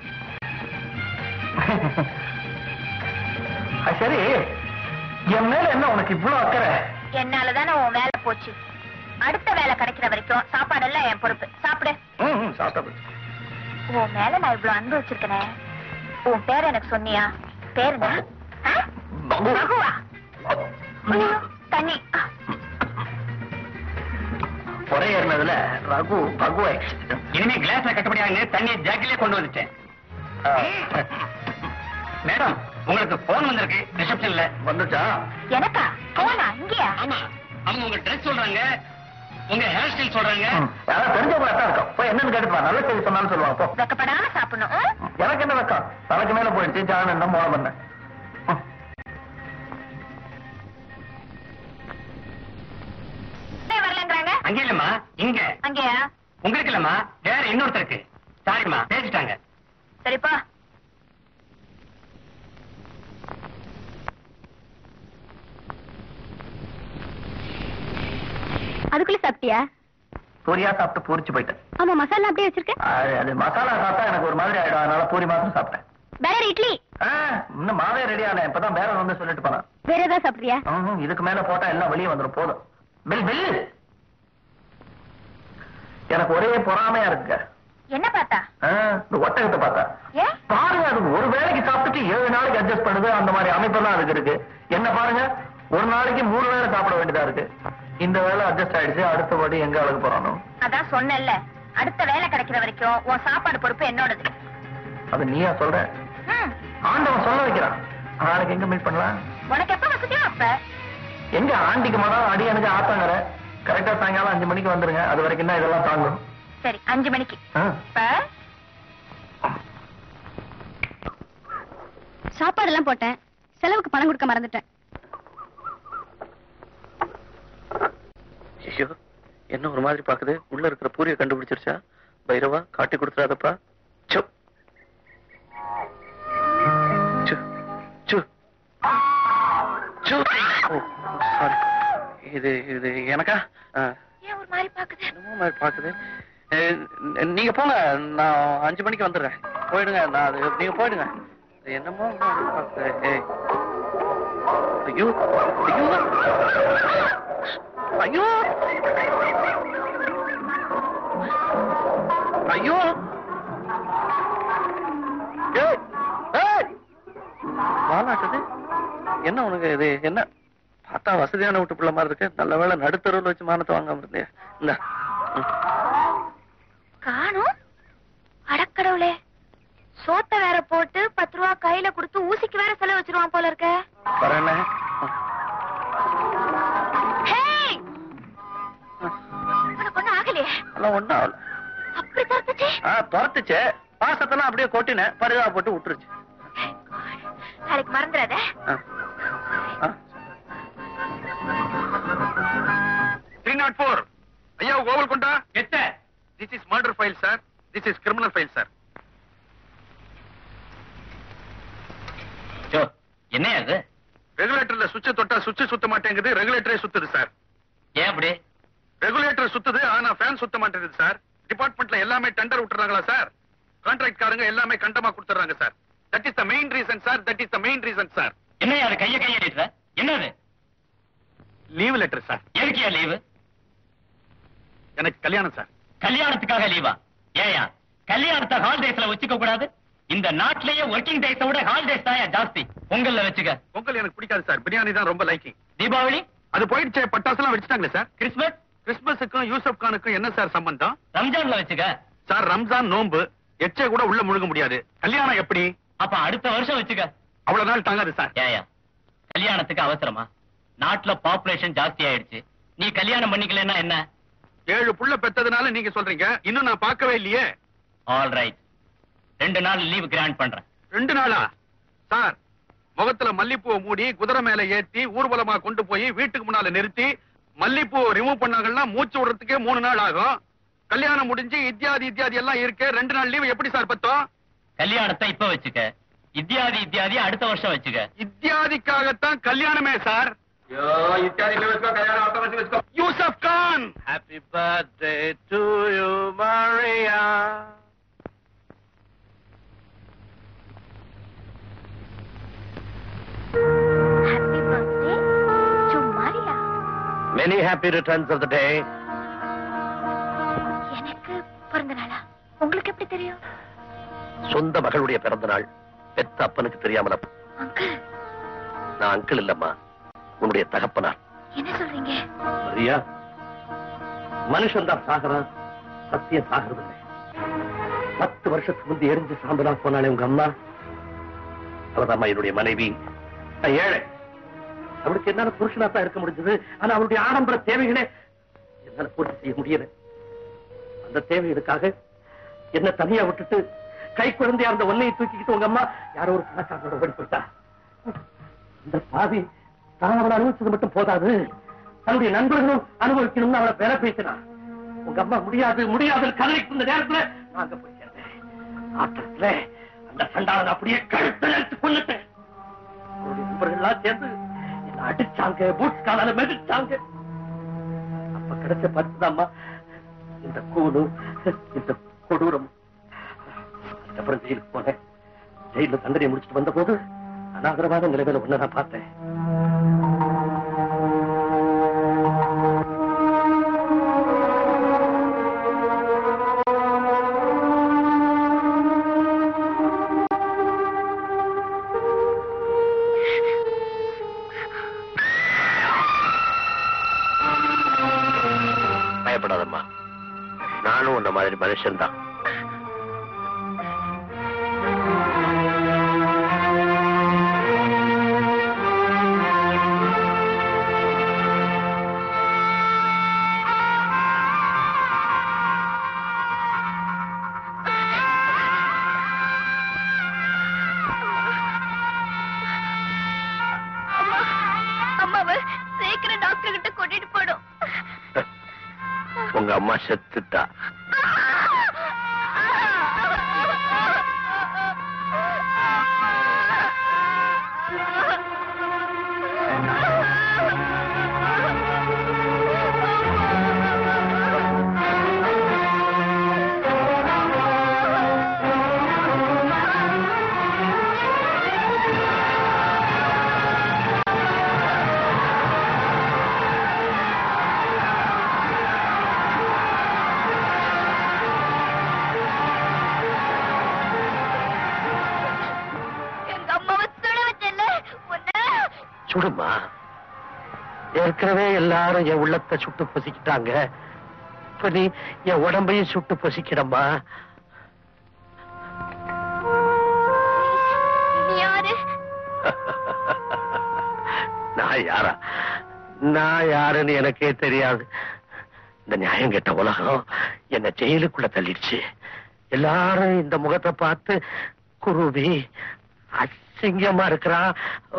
அது சரி என் மேல என்ன உனக்கு இவ்வளவு அக்கறை என்னாலதானே உன் வேலை போச்சு அடுத்த வேலை கிடைக்கிற வரைக்கும் சாப்பாடெல்லாம் என் பொறுப்பு சாப்பிடு ம், ம், சாப்பிட்டா போச்சு. உன் மேல நான் இவ்வளவு அன்பு வச்சிருக்கனே உன் பேர் எனக்கு சொன்னியா பேர் என்ன ஆ? பகு. ரகுவா ஐயோ, தண்ணி ஒரே ஏறினதுல ரகு பகு இனிமே கிளாஸ்ல கட்டுப்படியாங்க தண்ணியை ஜாக்கிலே கொண்டு வந்துட்டேன் மேடம் உங்களுக்கு போன் வந்திருக்கு ரிசப்ஷன்ல வந்துச்சா எனக்கா போனா இங்கயா ஆமா அவங்க உங்க ட்ரெஸ் சொல்றாங்க உங்க ஹேர் ஸ்டைல் சொல்றாங்க ம், யாராவது தெரிஞ்சவங்களா தான் இருக்கும் போய் என்னன்னு கேட்டுப்பா நல்ல செய்தி சொன்னாலும் சொல்லுவாங்க போ வெக்கப்படாம சாப்பிடணும் ம்? எனக்கு என்ன வெக்கம் தலைக்கு மேல போயிடுச்சு ஜான் என்ன மோளம் பண்ண ம். ஏன் வரலங்கிறாங்க அங்க இல்லம்மா இங்க அங்கயா உங்களுக்கு இல்லம்மா வேற இன்னொருத்தருக்கு சாரிம்மா பேசிட்டாங்க சரிப்பா அதுக்குள்ள சாப்பிட்டியா பூரியா சாப்பிட்டு பூரிச்சு போயிட்டேன் ஆமா மசாலா அப்படியே வச்சிருக்கேன் அது அது மசாலா சாப்பிட்டா எனக்கு ஒரு மாதிரி ஆயிடும் அதனால பூரி மாத்திரம் சாப்பிட்டேன் வேற இட்லி ஆ, இன்னும் மாவே ரெடி ஆனேன் இப்பதான் பேர வந்து சொல்லிட்டு போனேன் வேற ஏதாவது சாப்பிடுறியா ம்ஹும், இதுக்கு மேல போட்டா எல்லாம் வெளியே வந்துடும் போதும் பில் பில் எனக்கு ஒரே பொறாமையா இருக்கு என்ன பார்த்தா ஆ, இந்த ஒட்டகத்தை பார்த்தா ஏன் பாருங்க அது ஒரு வேளைக்கு சாப்பிட்டுட்டு ஏழு நாளைக்கு அட்ஜஸ்ட் பண்ணுது அந்த மாதிரி அமைப்பெல்லாம் அதுக்கு இருக்கு என்ன பாருங்க ஒரு நாளைக்கு மூணு வேளை சாப்பிட வேண்டியதா இருக்கு இந்த வேலை அட்ஜஸ்ட் ஆயிடுச்சு அடுத்தபடி எங்க அழகு போறானோ அதான் சொன்னேன்ல அடுத்த வேலை கிடைக்கிற வரைக்கும் உன் சாப்பாடு பொறுப்பு என்னோடது அது நீயா சொல்ற ம், ஆண்டவன் சொல்ல வைக்கிறான் நாளைக்கு எங்க மீட் பண்ணலாம் உனக்கு எப்ப வசதியோ அப்ப எங்க ஆண்டிக்கு மரம் அடி எனக்கு ஆத்தாங்கற கரெக்டா சாயங்காலம் அஞ்சு மணிக்கு வந்துருங்க அது வரைக்கும் தான் இதெல்லாம் தாங்கும் சரி அஞ்சு மணிக்கு ஆ. இப்ப சாப்பாடு எல்லாம் போட்டேன் செலவுக்கு பணம் கொடுக்க மறந்துட்டேன் ஐயோ என்ன ஒரு மாதிரி பாக்குது உள்ள இருக்கிற பூரிய கண்டுபிடிச்சிருச்சா பைரவா காட்டி கொடுத்துறாதப்பா சு சு சு சு ஓ சாரி இது இது எனக்கா ஆ, ஏன் ஒரு மாதிரி பாக்குது என்னமோ மாதிரி பாக்குது அஹ், நீங்க போங்க நான் அஞ்சு மணிக்கு வந்துடுறேன் போயிடுங்க நான் அது நீங்க போயிடுங்க இது என்னமோ மாதிரி பாக்குது ஏய். ஐயோ ஐயோ ஐயோ ஐயோ ஏய், ஏய். வாலாட்டுது என்ன உனக்கு இது என்ன பார்த்தா வசதியான வீட்டு பிள்ளை மாதிரி இருக்கு நல்ல வேளை நடுத்தருவில் வச்சு மானத்தை வாங்காம இருந்தே இந்த காணும் அடக்கடவுளே சோத்த வேற போட்டு பத்து ரூபா கையில கொடுத்து ஊசிக்கு வேற செலவு வச்சிருவான் போல இருக்க வரேன் ஹேய்! உனக்கு ஒண்ணும் ஆகலையே எல்லாம் ஒண்ணும் ஆகல அப்படி தடுத்துச்சு ஆ துரத்துச்சு பாசத்தெல்லாம் அப்படியே கொட்டினேன் பரிதா போட்டு விட்டுருச்சு நாளைக்கு மறந்துடாத ஆ. ஆ. த்ரீ நாட் ஃபோர் ஐயா ஓவல் கொண்டா எத்த this is murder file sir this is criminal file sir ஜோ என்ன அது ரெகுலேட்டர்ல சுவிட்ச தொட்டா சுவிட்ச் சுத்த மாட்டேங்குது ரெகுலேட்டரே சுத்துது சார் ஏன் அப்படி ரெகுலேட்டர் சுத்துது ஆனா ஃபேன் சுத்த மாட்டேங்குது சார் டிபார்ட்மெண்ட்ல எல்லாமே டெண்டர் விட்டுறாங்களா சார் கான்ட்ராக்ட் காரங்க எல்லாமே கண்டமா கொடுத்துறாங்க sir that is the main reason sir that is the main reason sir என்ன யாரு கைய கையடிடுற என்னது லீவ் லெட்டர் சார் எதுக்கியா லீவு எனக்கு கல்யாணம் சார் கல்யாணத்துக்காக லீவா ஏயா கல்யாணத்தை ஹாலிடேஸ்ல வச்சுக்க கூடாது இந்த நாட்டிலேயே ஒர்க்கிங் டேஸ விட ஹாலிடேஸ் தான் ஜாஸ்தி பொங்கல்ல வச்சுக்க பொங்கல் எனக்கு பிடிக்காது சார் பிரியாணி தான் ரொம்ப லைக்கிங் தீபாவளி அது போயிடுச்சே பட்டாசுலாம் வச்சுட்டாங்களே சார் கிறிஸ்மஸ் கிறிஸ்துமஸுக்கும் யூசப் கானுக்கும் என்ன சார் சம்பந்தம் ரம்ஜான்ல வச்சுக்க சார் ரம்ஜான் நோன்பு எச்சே கூட உள்ள முழுக முடியாது கல்யாணம் எப்படி அப்ப அடுத்த வருஷம் வச்சுக்க அவ்வளவு நாள் தாங்காது சார் ஏயா கல்யாணத்துக்கு அவசரமா நாட்டுல பாப்புலேஷன் ஜாஸ்தி ஆயிடுச்சு நீ கல்யாணம் பண்ணிக்கலன்னா என்ன ஏழு புள்ள பெத்ததுனால நீங்க சொல்றீங்க இன்னும் நான் பார்க்கவே இல்லையே ஆல் ரைட் ரெண்டு நாள் லீவ் கிராண்ட் பண்றேன் ரெண்டு நாளா சார் முகத்துல மல்லிப்பூவை மூடி குதிரை மேல ஏத்தி ஊர்வலமா கொண்டு போய் வீட்டுக்கு முன்னால நிறுத்தி மல்லிப்பூவை ரிமூவ் பண்ணாங்கன்னா மூச்சு விடுறதுக்கே மூணு நாள் ஆகும் கல்யாணம் முடிஞ்சு இத்தியாதி இத்தியாதி எல்லாம் இருக்கு ரெண்டு நாள் லீவு எப்படி சார் பத்தோம் கல்யாணத்தை இப்ப வச்சுக்க இத்தியாதி இத்தியாதி அடுத்த வருஷம் வச்சுக்க இத்தியாதிக்காகத்தான் கல்யாணமே sir Yusuf Khan happy birthday to you Maria happy birthday சும்மாரியா many happy returns of the day எனக்கு பிறந்த நாளா உங்களுக்கு எப்படி தெரியும் சொந்த மகளுடைய பிறந்த நாள் பெத்த அப்பனுக்கு தெரியாமல அங்கிள் நான் அங்கிள் இல்லம்மா உன்னுடைய தகப்பனார் என்ன சொல்றீங்க சரியா மனுஷன் தான் சாகறான் சத்தியம் சாகிறது இல்லை பத்து வருஷத்துக்கு முந்தி எரிஞ்சு சாம்பலா போனாலே உங்க அம்மா அவர்தான் என்னுடைய மனைவி நான் ஏழை அவளுக்கு என்னால புருஷனா தான் இருக்க முடிஞ்சது ஆனா அவளுடைய ஆடம்பர தேவைகளே என்னால பூர்த்தி செய்ய முடியல அந்த தேவைகளுக்காக என்ன தனியா விட்டுட்டு கை குழந்தையா இருந்த ஒன்னையை தூக்கிக்கிட்டு உங்க அம்மா யாரோ ஒரு பணக்காரனோட ஓடி போயிட்டா இந்த பாவி தான் அவளை அனுபவிச்சது மட்டும் போதாது தன்னுடைய நண்பர்களும் அனுபவிக்கணும்னு அவளை பெற பேசினா உங்க அம்மா முடியாது முடியாது கதறிக்கு இந்த நேரத்துல நான் அங்க போய் சேர்ந்தேன் ஆத்திரத்துல அந்த சண்டாளன் அப்படியே கழுத்துல எடுத்து கொண்டுட்டேன் அவருடைய நண்பர்கள்லாம் சேர்ந்து என்ன அடிச்சாங்க பூட்ஸ் காலால மெதிச்சாங்க அப்ப கிடைச்ச பரிசுதாம்மா இந்த கூடு இந்த கொடூரம் அதுக்கப்புறம் ஜெயிலுக்கு போனேன் ஜெயில தண்டனை முடிச்சிட்டு வந்த போது அனாதரவாத நிலைமையில ஒண்ணு நான் பார்த்தேன் பயப்படாதம்மா நானும் உன்ன மாதிரி மனுஷன்தான் அம்மாவை சீக்கிரம் டாக்டர் கிட்ட கூட்டிட்டு போடும் உங்க அம்மா செத்துட்டா எங்க அம்மாவை சுட வச்சல உன்ன சுடுமா ஏற்கனவே எல்லாரும் என் உள்ளத்தை சுட்டு பொசிக்கிட்டாங்க இப்ப நீ என் உடம்பையும் சுட்டு பொசிக்கிறம்மா நீ யாரு நான் யாரா நான் யாருன்னு எனக்கே தெரியாது இந்த நியாயம் கெட்ட உலகம் என்ன ஜெயிலுக்குள்ள தள்ளிடுச்சு எல்லாரும் இந்த முகத்தை பார்த்து குருவி அசிங்கமா இருக்கிறான்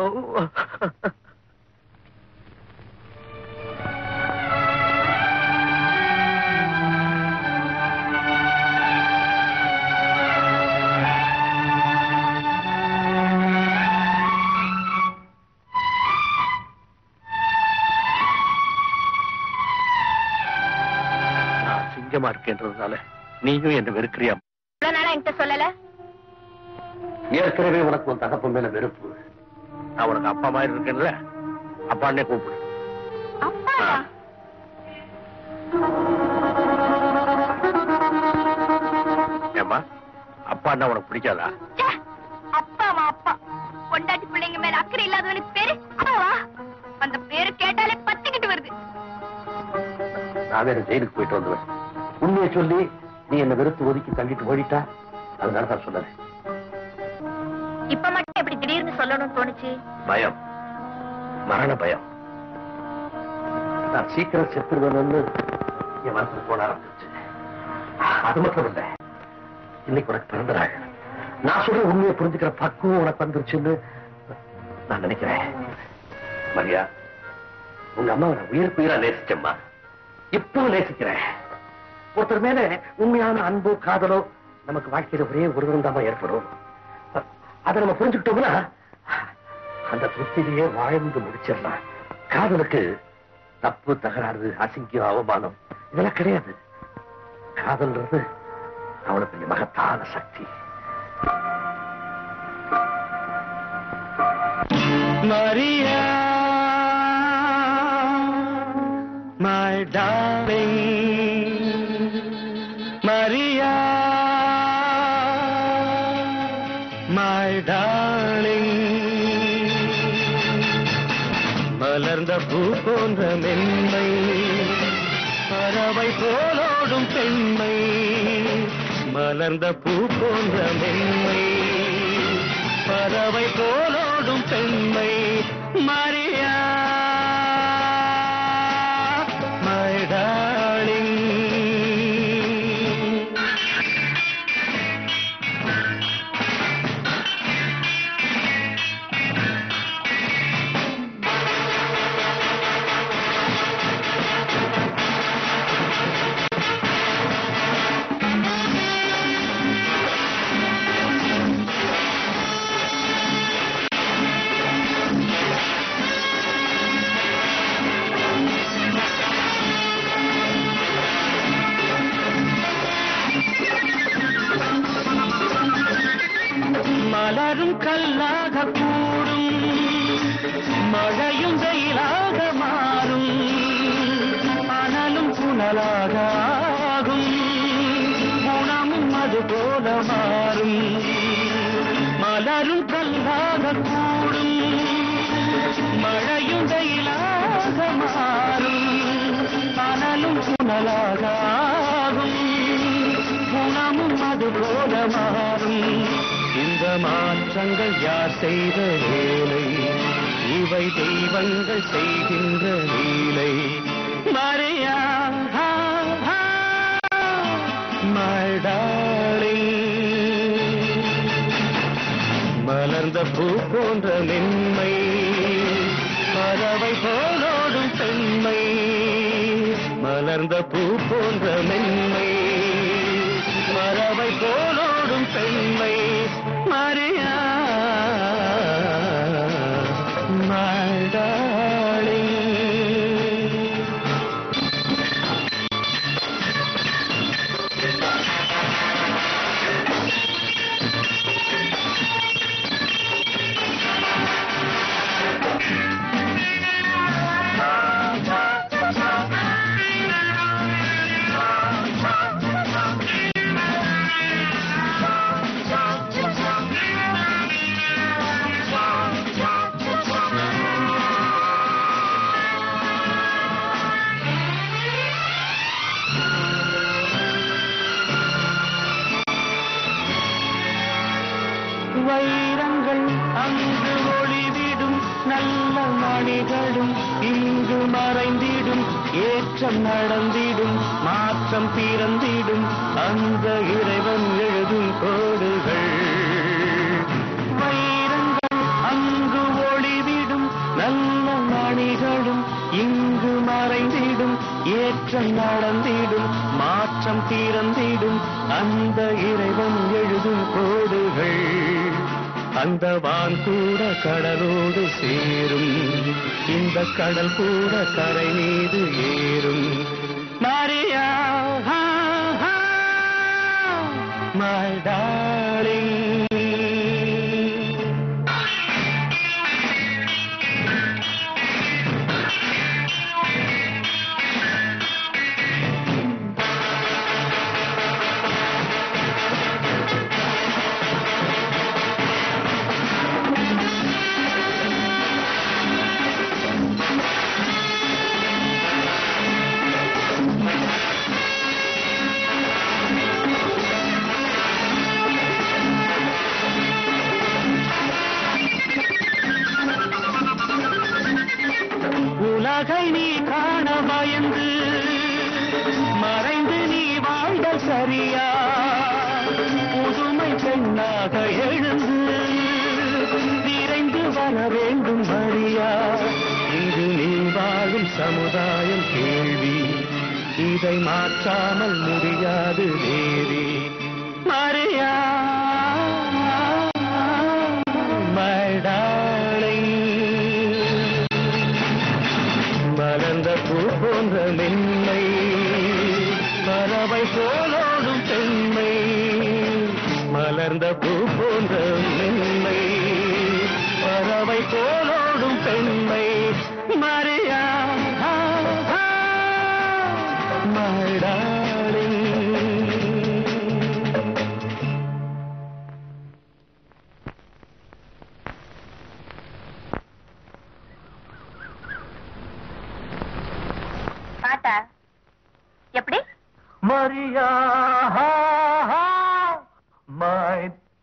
நான் அசிங்கமா இருக்கேன்றதுனால நீயும் என்ன வெறுக்கிறியா இவ்வளவு நாளா என்கிட்ட சொல்லல ஏற்கனவே உனக்கு உன் தகப்பு மேல வெறுப்பு நான் உனக்கு அப்பா மாதிரி இருக்கேன்ல அப்பான்னே கூப்பிடு அப்பாடா ஏம்மா அப்பான்னா உனக்கு பிடிக்காதா ச்சே, அப்பாவா அப்பா பொண்டாட்டி பிள்ளைங்க மேல அக்கறை இல்லாதவனுக்கு பேரு அப்பாவா அந்த பேரு கேட்டாலே பத்திக்கிட்டு வருது நான் வேற ஜெயிலுக்கு போயிட்டு வந்துடுவேன் உண்மையை சொல்லி நீ என்ன வெறுத்து ஒதுக்கி தள்ளிட்டு ஓடிட்டா அதனால தான் சொன்னேன் இப்ப மட்டும் எப்படி திடீர்னு சொல்லணும்னு தோணுச்சு பயம் மரண பயம் நான் சீக்கிரம் செத்துருவேன்னு என் மனசுல போன ஆரம்பிச்சு அது மட்டும் இல்ல இன்னைக்கு உனக்கு பிறந்த நாள் நான் சொல்ற உண்மையை புரிஞ்சுக்கிற பக்குவம் உனக்கு வந்துருச்சுன்னு நான் நினைக்கிறேன் மரியா உங்க அம்மாவை நான் உயிருக்கு உயிரா நேசிச்சேம்மா இப்போ நேசிக்கிறேன் ஒருத்தர் மேல உண்மையான அன்போ காதலோ நமக்கு வாழ்க்கையில ஒரே ஒரு தான் ஏற்படும் அதை நம்ம புரிஞ்சுக்கிட்டோம்னா அந்த திருப்தியிலேயே வாழ்ந்து முடிச்சிடலாம் காதலுக்கு தப்பு தகராறு அசிங்கம் அவமானம் இதெல்லாம் கிடையாது காதல்ன்றது அவனுக்கு பெரிய மகத்தான சக்தி Maria, my darling, Maria, my darling. மலர்ந்த பூ போன்ற மென்மை பறவை போலோடும் பெண்மை மலர்ந்த பூ போன்ற மென்மை பறவை போலோடும் பெண்மை மரியா my darling. மலரும் கல்லாக கூடும் மழையும் வெயிலாக மாறும் அனலும் புனலாக ஆகும் குணமும் அது போல மாறும் மலரும் கல்லாக கூடும் மழையும் வெயிலாக மாறும் அனலும் புனலாக ஆகும் குணமும் அது போல மாறும் இந்த மாற்றங்கள் யார் செய்த வேலை இவை தெய்வங்கள் செய்கின்ற லீலை மரியா my darling. மலர்ந்த பூ போன்ற மென்மை பறவை போலோடும் பெண்மை மலர்ந்த பூ போன்ற மென்மை மரபை போலோடும் பெண்மை மரியா மாடாளி வைரங்கள் அங்கு ஒளிவிடும் நல்ல மணிகளும் இங்கு மறைந்திடும் ஏற்றம் நடந்திடும் மாற்றம் பிறந்திடும் அந்த இறைவன் எழுதும் கோடுகள் வைரங்கள் அங்கு ஒளிவிடும் நல்ல மணிகளும் இங்கு மறைந்திடும் ஏற்றம் நடந்திடும் மாற்றம் பிறந்திடும் அந்த இறைவன் எழுதும் கோடுகள் அந்த வான் கூட கடலோடு சேரும் இந்த கடல் கூட கரை மீது ஏறும் மாரியா my darling உலகை நீ காண பயந்து மறைந்து நீ வாழ்தல் சரியா புதுமை பெண்ணாக எழுந்து விரைந்து வர வேண்டும் மரியா இங்கு நீ வாழும் சமுதாயம் கேள்வி இதை மாற்றாமல் முடியாது தேவி மரியா my darling மலர்ந்த பூ போன்ற மென்மை பறவை போலோடும் பெண்மை மலர்ந்த பூ போன்ற மென்மை பறவை போலோடும் பெண்மை மரியா my darling பாட்டா எப்படி மரியா my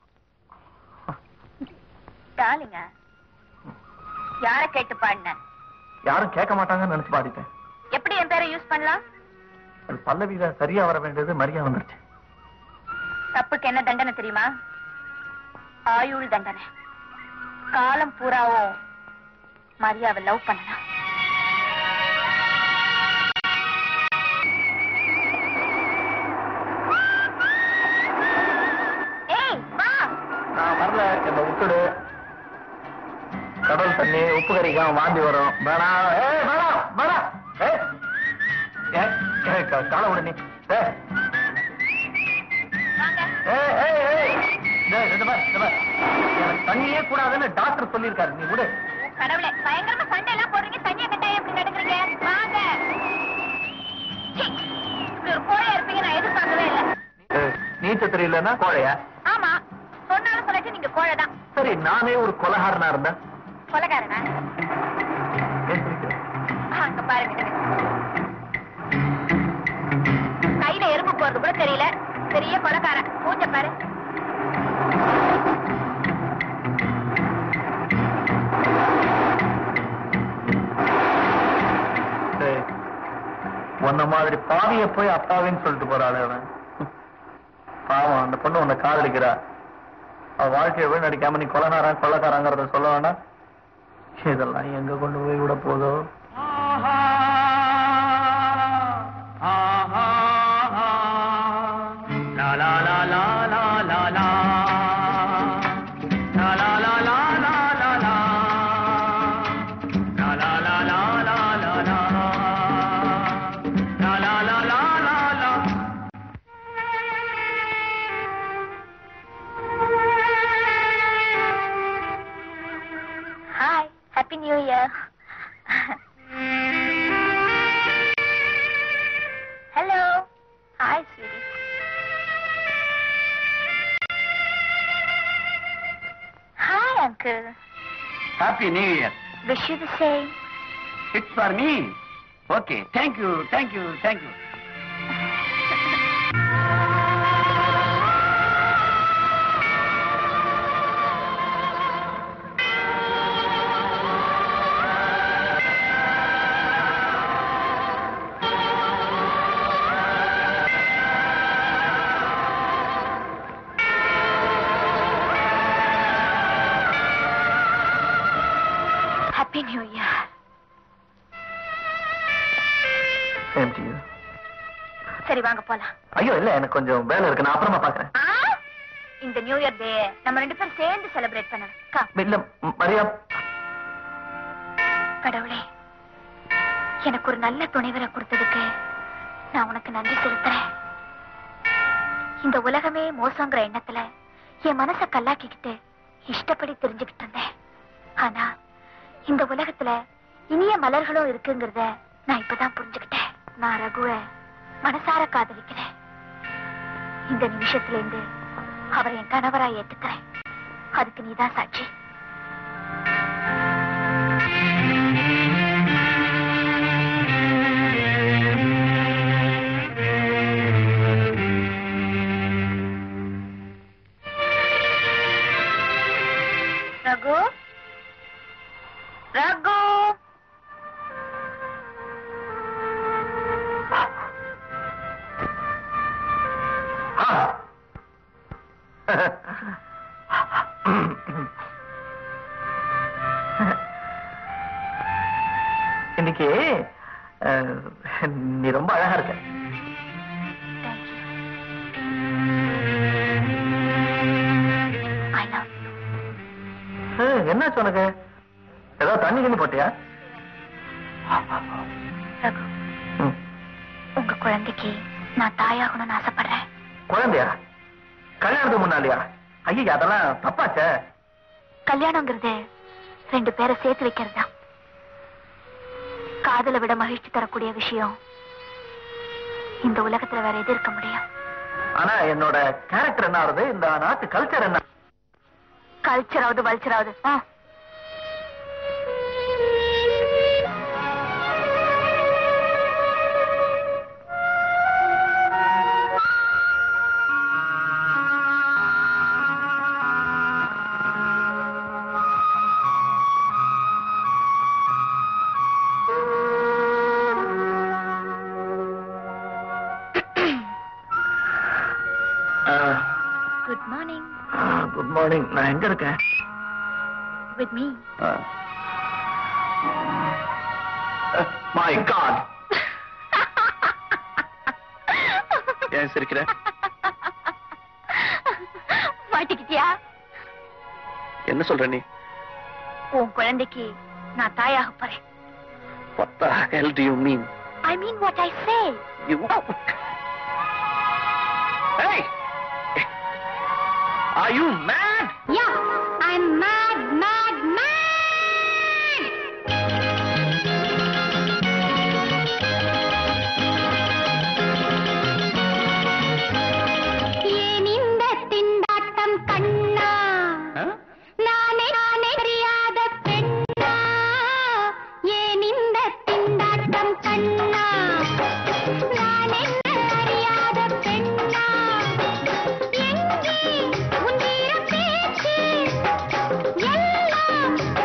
டாலிங்க யார கேட்டு பாடின யாரும் கேட்க மாட்டாங்கன்னு நினைச்சு பாடிட்டேன் எப்படி என் பேரை யூஸ் பண்ணலாம் அது பல்லவியில சரியா வர வேண்டியது மரியா வந்துருச்சு தப்புக்கு என்ன தண்டனை தெரியுமா ஆயுள் தண்டனை காலம் பூராவும் மரியாவை லவ் பண்ணலாம் ஏய் வா நான் வரல என்ன விட்டுடு கடல் தண்ணி உப்பு கறிக்கும் வாந்தி வரும் வேணாம் ஏய் வேணாம் வேணாம் ஏய் ஏய், ஏய், க- காலை விடு நீ ஏய் வாங்க ஏய் ஏய் ஏய் டேய், இந்த பாரு, இந்த பாரு. எனக்கு தண்ணியே கூடாதுன்னு டாக்டர் சொல்லியிருக்காரு நீ விடு கடவுளே பயங்கரமா சண்டை எல்லாம் போடுறீங்க தண்ணிய கட்டாயம் எப்படி நடக்கிறீங்க வாங்க சீ, இப்படி ஒரு கோழையா இருப்பீங்க நான் எதிர்பார்க்கவே இல்லை ஏய், நீச்சல் தெரியலன்னா கோழையா ஆமா சொன்னாலும் சொல்லாச்சு நீங்க கோழை தான் சரி நானே ஒரு கொலகாரனா இருந்தேன் கொலகாரனா ஏன் சிரிக்கிற? அங்க பாருங்க கையில எறும்பு போறது கூட தெரியல பெரிய கொலகாரன் மூஞ்ச பாரு டேய், உன்ன மாதிரி பாவிய போய் அப்பாவின்னு சொல்லிட்டு போறாளே அவன் பாவம் அந்த பொண்ணு உன்னை காதலிக்கிறா அவ வாழ்க்கையை வீணடிக்காம நீ கொலகாரன் கொள்ளக்காரங்கிறத சொல்ல வேண்டாம் இதெல்லாம் எங்க கொண்டு போய் விட போதோ happy new year hello hi sweetie hi uncle happy new year wish you the same it's for me okay thank you thank you thank you happy new year Same to you. சரி வாங்க போலாம் ஐயோ இல்ல எனக்கு கொஞ்சம் வேலை இருக்கு நான் அப்புறமா பாக்குறேன் ஆ? இந்த நியூ இயர் டே நம்ம ரெண்டு பேரும் சேர்ந்து செலிப்ரேட் பண்ணணும் கா இல்ல ம், மரியா கடவுளே எனக்கு ஒரு நல்ல துணைவரை கொடுத்ததுக்கு நான் உனக்கு நன்றி செலுத்துறேன் இந்த உலகமே மோசங்கிற எண்ணத்துல என் மனச கல்லாக்கிக்கிட்டு இஷ்டப்படி தெரிஞ்சுக்கிட்டு இருந்தேன் ஆனா இந்த உலகத்துல இனிய மலர்களும் இருக்குங்கிறத நான் இப்பதான் புரிஞ்சுக்கிட்டேன் நான் ரகுவ மனசார காதலிக்கிறேன் இந்த நிமிஷத்துல இருந்து அவரை என் கணவரா ஏத்துக்கிறேன் அதுக்கு நீதான் சாட்சி ரகு ரகு இன்னைக்கு அஹ், நீ ரொம்ப அழகா இருக்க ஐ லவ் ஏய், என்னாச்சு உனக்கு ஏதோ தண்ணி கிண்ணி போட்டியா ரகு ம். உங்க குழந்தைக்கு நான் தாயாகணும்னு ஆசைப்படுறேன் குழந்தையா கல்யாணத்துக்கு முன்னாடியா ஐயா அதெல்லாம் தப்பாச்சே கல்யாணங்கிறது ரெண்டு பேரை சேர்த்து வைக்கிறது தான் காதலை விட மகிழ்ச்சி தரக்கூடிய விஷயம் இந்த உலகத்துல வேற எது இருக்க முடியும் ஆனா என்னோட கேரக்டர் என்ன ஆகுது இந்த நாட்டு கல்ச்சர் என்ன கல்ச்சராவது வல்ச்சராவது ஆ குட் மார்னிங் குட் மார்னிங் நான் எங்க இருக்கேன் வித் மீ மை காட் ஏன் சிரிக்கிற மாட்டிக்கிட்டியா என்ன சொல்ற நீ உன் குழந்தைக்கு நான் தாயாக போறேன் What the hell do you mean? I mean what I say You... Hey! Are you mad? Yeah I am mad mad mad ஏன் இந்த திண்டாட்டம் கண்ணா நானே நானே அறியாத பெண்ணா ஏன் இந்த திண்டாட்டம் கண்ணா நான் என்ன அறியாத பெண்ணா எங்கே உன் வீர பேச்சு எல்லாம்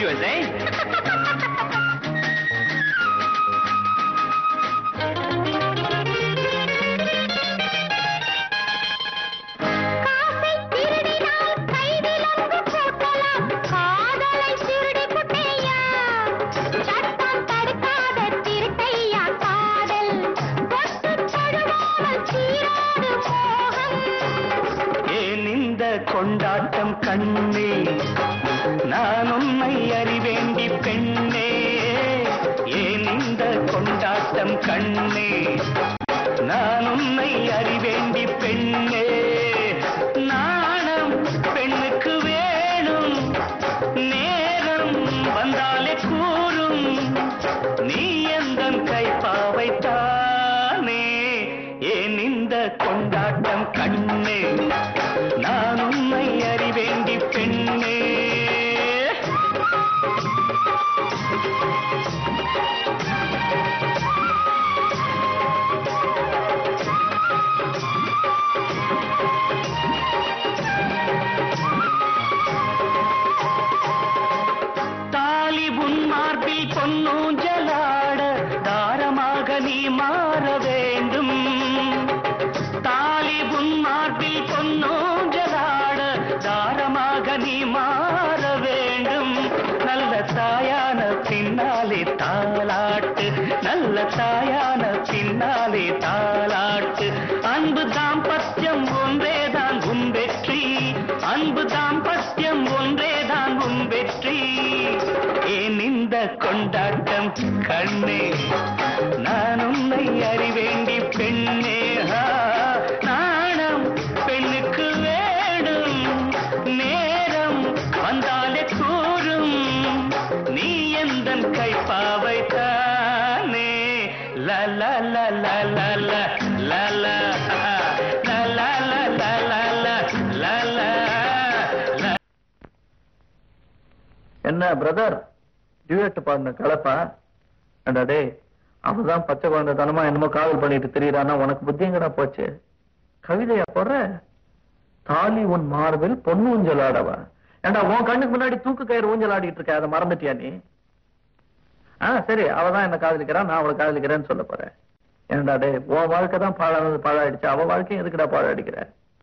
yours, eh? காசை திருடினால் கைவிலங்கு போட்டலாம் காதலை திருடி புட்டையா சட்டம் தடுக்காத திருட்டையா காதல் தொட்டு தொழுவாமல் சீராடு மோகம் ஏன் இந்த கொண்டாட்டம் கண்ணே நான் உன்னை அறிவேண்டி பெண்ணே ஏன் இந்த கொண்டாட்டம் கண்ணே நான் உன்னை அறிவேண்டி பெண்ணே நாணம் பெண்ணுக்கு வேணும் நேரம் வந்தாலே கூறும் நீ எந்த கைப்பாவைத்தானே ஏன் இந்த கொண்டாட்டம் கண்ணே நான் உன்னை அறிவேண்டி பெண்ணே தாலி உன் மார்பில் பொன்னூஞ்சலாட தாரமாக நீ மாற வேண்டும் தாலி உன் மார்பில் பொன்னூஞ்சலாட தாரமாக நீ மாற வேண்டும் நல்ல தாயான பின்னாலே தாளாட்டு நல்ல தாயான பின்னாலே தாளாட்டு அன்பு தாம்பத்தியம் ஒன்றேதான் உன் வெற்றி அன்பு தாம்பத்தியம் ஒன்றேதான் உன் வெற்றி ஏன் இந்த கொண்டாட்டம் கண்ணே நான் உன்னை அறிவேண்டி பெண்ணே ஆ, நாணம் பெண்ணுக்கு வேணும் நேரம் வந்தாலே கூறும் நீ எந்த கைப்பாவை தானே ல ல ல ல ல ல ல ல ல ல ல ல ல ல ல ல என்ன பிரதர் டியூட் பாடின கலப்பா அடா டேய் அவதான் பச்சை குழந்தை தனமா என்னமோ காவல் பண்ணிட்டு தெரியறானா உனக்கு புத்தி எங்கடா போச்சு கவிதையா போடுற தாலி உன் மார்பில் பொண்ணு ஊஞ்சல் ஆடவா ஏண்டா உன் கண்ணுக்கு முன்னாடி தூக்கு கயிறு ஊஞ்சல் ஆடிட்டு இருக்க அதை மறந்துட்டியா நீ ஆ சரி அவதான் என்ன காதலிக்கிறான் நான் அவளை காதலிக்கிறேன்னு சொல்ல போறேன் ஏண்டா டேய் உன் வாழ்க்கை தான் பாழானது பாழாயிடுச்சு அவ வாழ்க்கையும் எதுக்குடா பாழடிக்கிற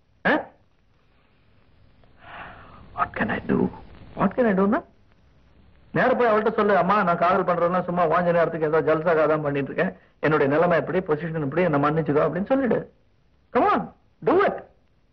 what can I do what can I டூனா நேர போய் அவள்கிட்ட சொல்லு அம்மா நான் காதல் பண்றதுனா சும்மா வாஞ்ச நேரத்துக்கு ஏதோ ஜல்சாக தான் பண்ணிட்டு இருக்கேன் என்னுடைய நிலைமை எப்படி பொசிஷன் இப்படி என்ன மன்னிச்சுக்கோ அப்படின்னு சொல்லிடு கமான் டூ இட்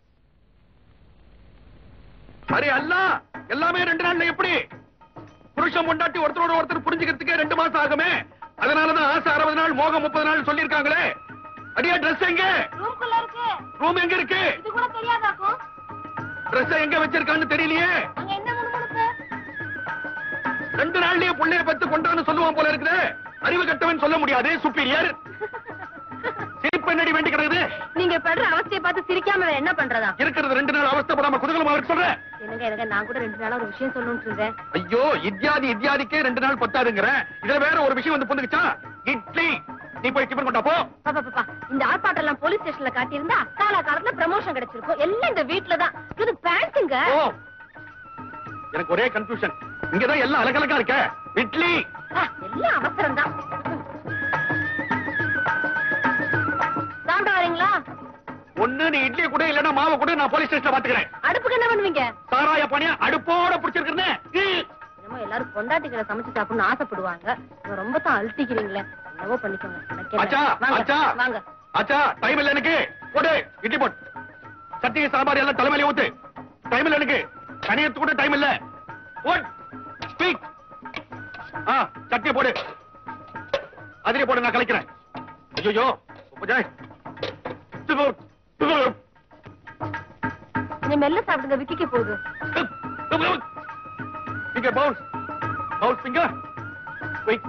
அரே அல்லா எல்லாமே ரெண்டு நாள்ல எப்படி புருஷன் பொண்டாட்டி ஒருத்தரோட ஒருத்தர் புரிஞ்சுக்கிறதுக்கே ரெண்டு மாசம் ஆகுமே அதனாலதான் ஆசை அறுபது நாள் மோகம் முப்பது நாள் சொல்லிருக்காங்களே அடியா ட்ரெஸ் எங்க ரூம்குள்ள இருக்கு ரூம் எங்க இருக்கு இது கூட தெரியாதாக்கும் ட்ரெஸ் எங்க வச்சிருக்கான்னு தெரியலையே அங்க என்ன முணுமுணுப்பு ரெண்டு நாள்லயே புள்ளைய பத்து கொண்டான்னு சொல்லுவான் போல இருக்குது அறிவு கட்டவன் சொல்ல முடியாது சுப்பீரியர் சிரிப்பு என்னடி வேண்டி கிடக்குது நீங்க படுற அவஸ்தையை பார்த்து சிரிக்காம வேற என்ன பண்றதா இருக்கிறது ரெண்டு நாள் அவஸ்தைப்படாம குதூகலமா இருக்கு சொல்றேன் என்னங்க எனக்கு நான் கூட ரெண்டு நாளா ஒரு விஷயம் சொல்லணும்னு சொல்றேன் ஐயோ இத்தியாதி இத்தியாதிக்கே ரெண்டு நாள் பத்தாதுங்கிற இதுல வேற ஒரு விஷயம் வந்து புந்துக்குச்சா இட்லி நீ போய் டிஃபன் கொண்டா போ பாப்பா பாப்பா இந்த ஆர்ப்பாட்டம் எல்லாம் போலீஸ் ஸ்டேஷன்ல காட்டியிருந்தா காலா காலத்துல ப்ரமோஷன் கிடைச்சிருக்கும் எல்லாம் இந்த வீட்ல தான் இது பேண்ட்டுங்க ஓ எனக்கு ஒரே கன்ஃபியூஷன் இங்கதான் எல்லாம் அலகலக்கா இருக்க இட்லி எல்லாம் அவசரம் தான் சாப்பிட வரீங்களா ஒண்ணு நீ இட்லி கூட இல்லன்னா மாவை கூட நான் போலீஸ் ஸ்டேஷன்ல பாத்துக்கிறேன் அடுப்புக்கு என்ன பண்ணுவீங்க சாராய பணியா அடுப்போட பிடிச்சிருக்கிறேன் என்னமோ எல்லாரும் பொண்டாட்டிகளை சமைச்சு சாப்பிடணும்னு ஆசைப்படுவாங்க நீங்க ரொம்ப தான் அழுத்திக்கிறீங்களே என்னவோ பண்ணிக்கோங்க எனக்கு என்ன? ஆச்சா வாங்க, ஆச்சா வாங்க ஆச்சா டைம் இல்ல எனக்கு போடு இட்லி போட் சட்டிகை சாம்பார் எல்லாம் தலைமையில ஊத்து டைம் இல்ல எனக்கு கனியத்து கூட டைம் இல்ல போட் ஸ்பீக் ஆ சட்னி போடு அதிலே போடு நான் கலைக்கிறேன் ஐயோ ஜாய் கொஞ்சம் மெல்ல சாப்பிடுங்க விக்கிக்க போகுது Finger bounce. Bounce finger. Wait.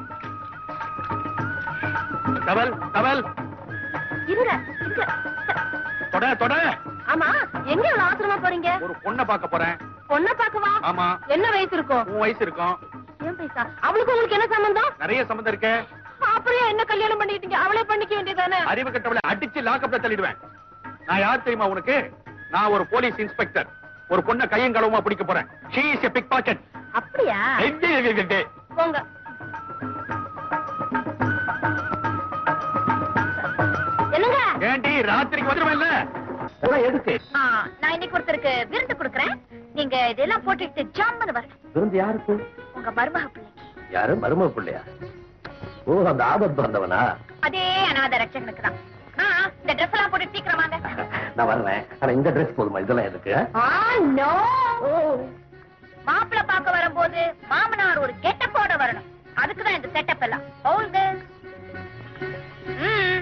Towel, towel. இருங்க இருங்க தொட, தொட. ஆமா எங்க இவ்வளவு அவசரமா போறீங்க ஒரு பொண்ணை பார்க்க போறேன் பொண்ண பாக்கவா ஆமா என்ன வயசு இருக்கும் உன் வயசு இருக்கும் ஏன் பைசா அவளுக்கு உங்களுக்கு என்ன சம்பந்தம் நிறைய சம்மந்தம் இருக்கு அப்புறம் ஏன் என்ன கல்யாணம் பண்ணிட்டீங்க அவளே பண்ணிக்க வேண்டியதானே அறிவு கட்டவளை அடிச்சு லாக்கப்ல தள்ளிடுவேன் நான் யார் தெரியுமா உனக்கு நான் ஒரு போலீஸ் இன்ஸ்பெக்டர் ஒரு பொண்ணை கையும் களவுமா பிடிக்க போறேன் she is a pick pocket அப்படியா போங்க என்னங்க ஏண்டி ராத்திரிக்கு வந்துருமா இல்ல எல்லாம் எதுக்கு ஆ, நான் இன்னைக்கு ஒருத்தருக்கு விருந்து கொடுக்கறேன் நீங்க இதெல்லாம் போட்டுட்டு ஜாம்பன் வரணும் விருந்து யாருக்கு உங்க மருமக பிள்ளைக்கு யாரு மரும பிள்ளையா ஓ அந்த ஆபத்து வந்தவனா அதே அநாத ரட்சகனுக்கு தான் ஆ, இந்த ட்ரெஸ் எல்லாம் போட்டு சீக்கிரம் வாங்க நான் வர்றேன் ஆனா இந்த ட்ரெஸ் போதுமா இதெல்லாம் எதுக்கு ஆ, no. மாப்பிள்ளை பார்க்க வரும்போது மாமனார் ஒரு கெட்டப்போட வரணும் அதுக்குதான் இந்த செட்டப் எல்லாம் All this. ம்.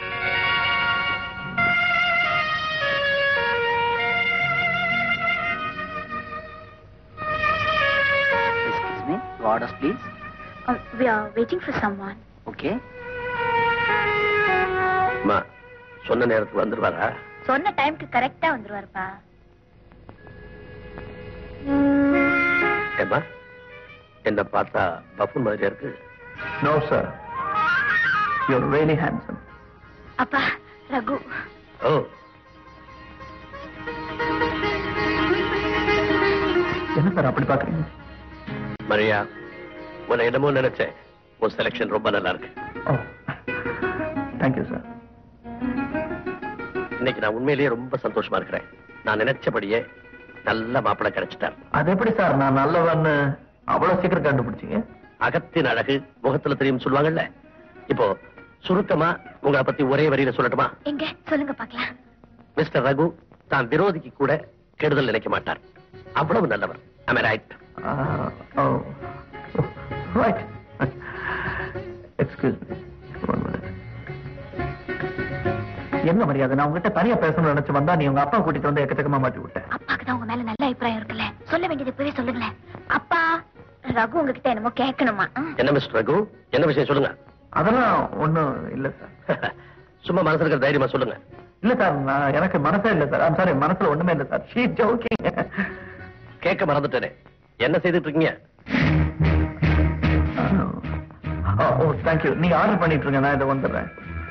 Excuse me, your orders please. Uh, we are waiting for someone. Okay. அம்மா சொன்ன நேரத்துக்கு வந்துருவாரா சொன்ன டைம்க்கு கரெக்டா வந்துருவாருப்பா ஏமா என்ன பார்த்தா பஃபன் மாதிரியா இருக்கு no sir you're very handsome அப்பா ரகு ஓ என்ன சார் அப்படி பாக்குறீங்க மரியா உன்னை என்னமோ நினைச்சேன் உன் செலக்ஷன் ரொம்ப நல்லா இருக்கு ஓ தேங்க்யூ சார் இன்னைக்கு நான் உண்மையிலேயே ரொம்ப சந்தோஷமா இருக்கிறேன் நான் நினைச்சபடியே நல்ல மாப்பிள்ளை கிடைச்சிட்டார் அது எப்படி சார் நான் நல்லவன்னு அவ்வளவு சீக்கிரம் கண்டுபிடிச்சீங்க அகத்தின் அழகு முகத்துல தெரியும் சொல்லுவாங்கல்ல இப்போ சுருக்கமா உங்களை பத்தி ஒரே வரியில சொல்லட்டுமா எங்க சொல்லுங்க பாக்கலாம் மிஸ்டர் ரகு தான் விரோதிக்கு கூட கெடுதல் நினைக்க மாட்டார் அவ்வளவு நல்லவர் am I right right excuse என்ன மரியாதை நான் உங்ககிட்ட தனியா பேசணும்னு நினைச்சு வந்தா நீ உங்க அப்பா கூட்டிட்டு வந்து எக்கச்சக்கமா மாட்டி விட்ட அப்பாக்கு தான் உங்க மேல நல்ல அபிப்பிராயம் இருக்குல்ல சொல்ல வேண்டியது இப்பவே சொல்லுங்களேன் அப்பா ரகு உங்ககிட்ட என்னமோ கேட்கணுமா ஆ? என்ன மிஸ்டர் ரகு என்ன விஷயம் சொல்லுங்க அதெல்லாம் ஒண்ணும் இல்ல சார் சும்மா மனசுல இருக்கிற தைரியமா சொல்லுங்க இல்ல சார் நான் எனக்கு மனசே இல்ல சார் I'm சாரி மனசுல ஒண்ணுமே இல்ல சார் ஷீ ஜோக்கிங் கேட்க மறந்துட்டேனே என்ன செய்துட்டு இருக்கீங்க ஓ தேங்க்யூ நீங்க ஆர்டர் பண்ணிட்டு இருங்க நான் இதை வந்துடுறேன்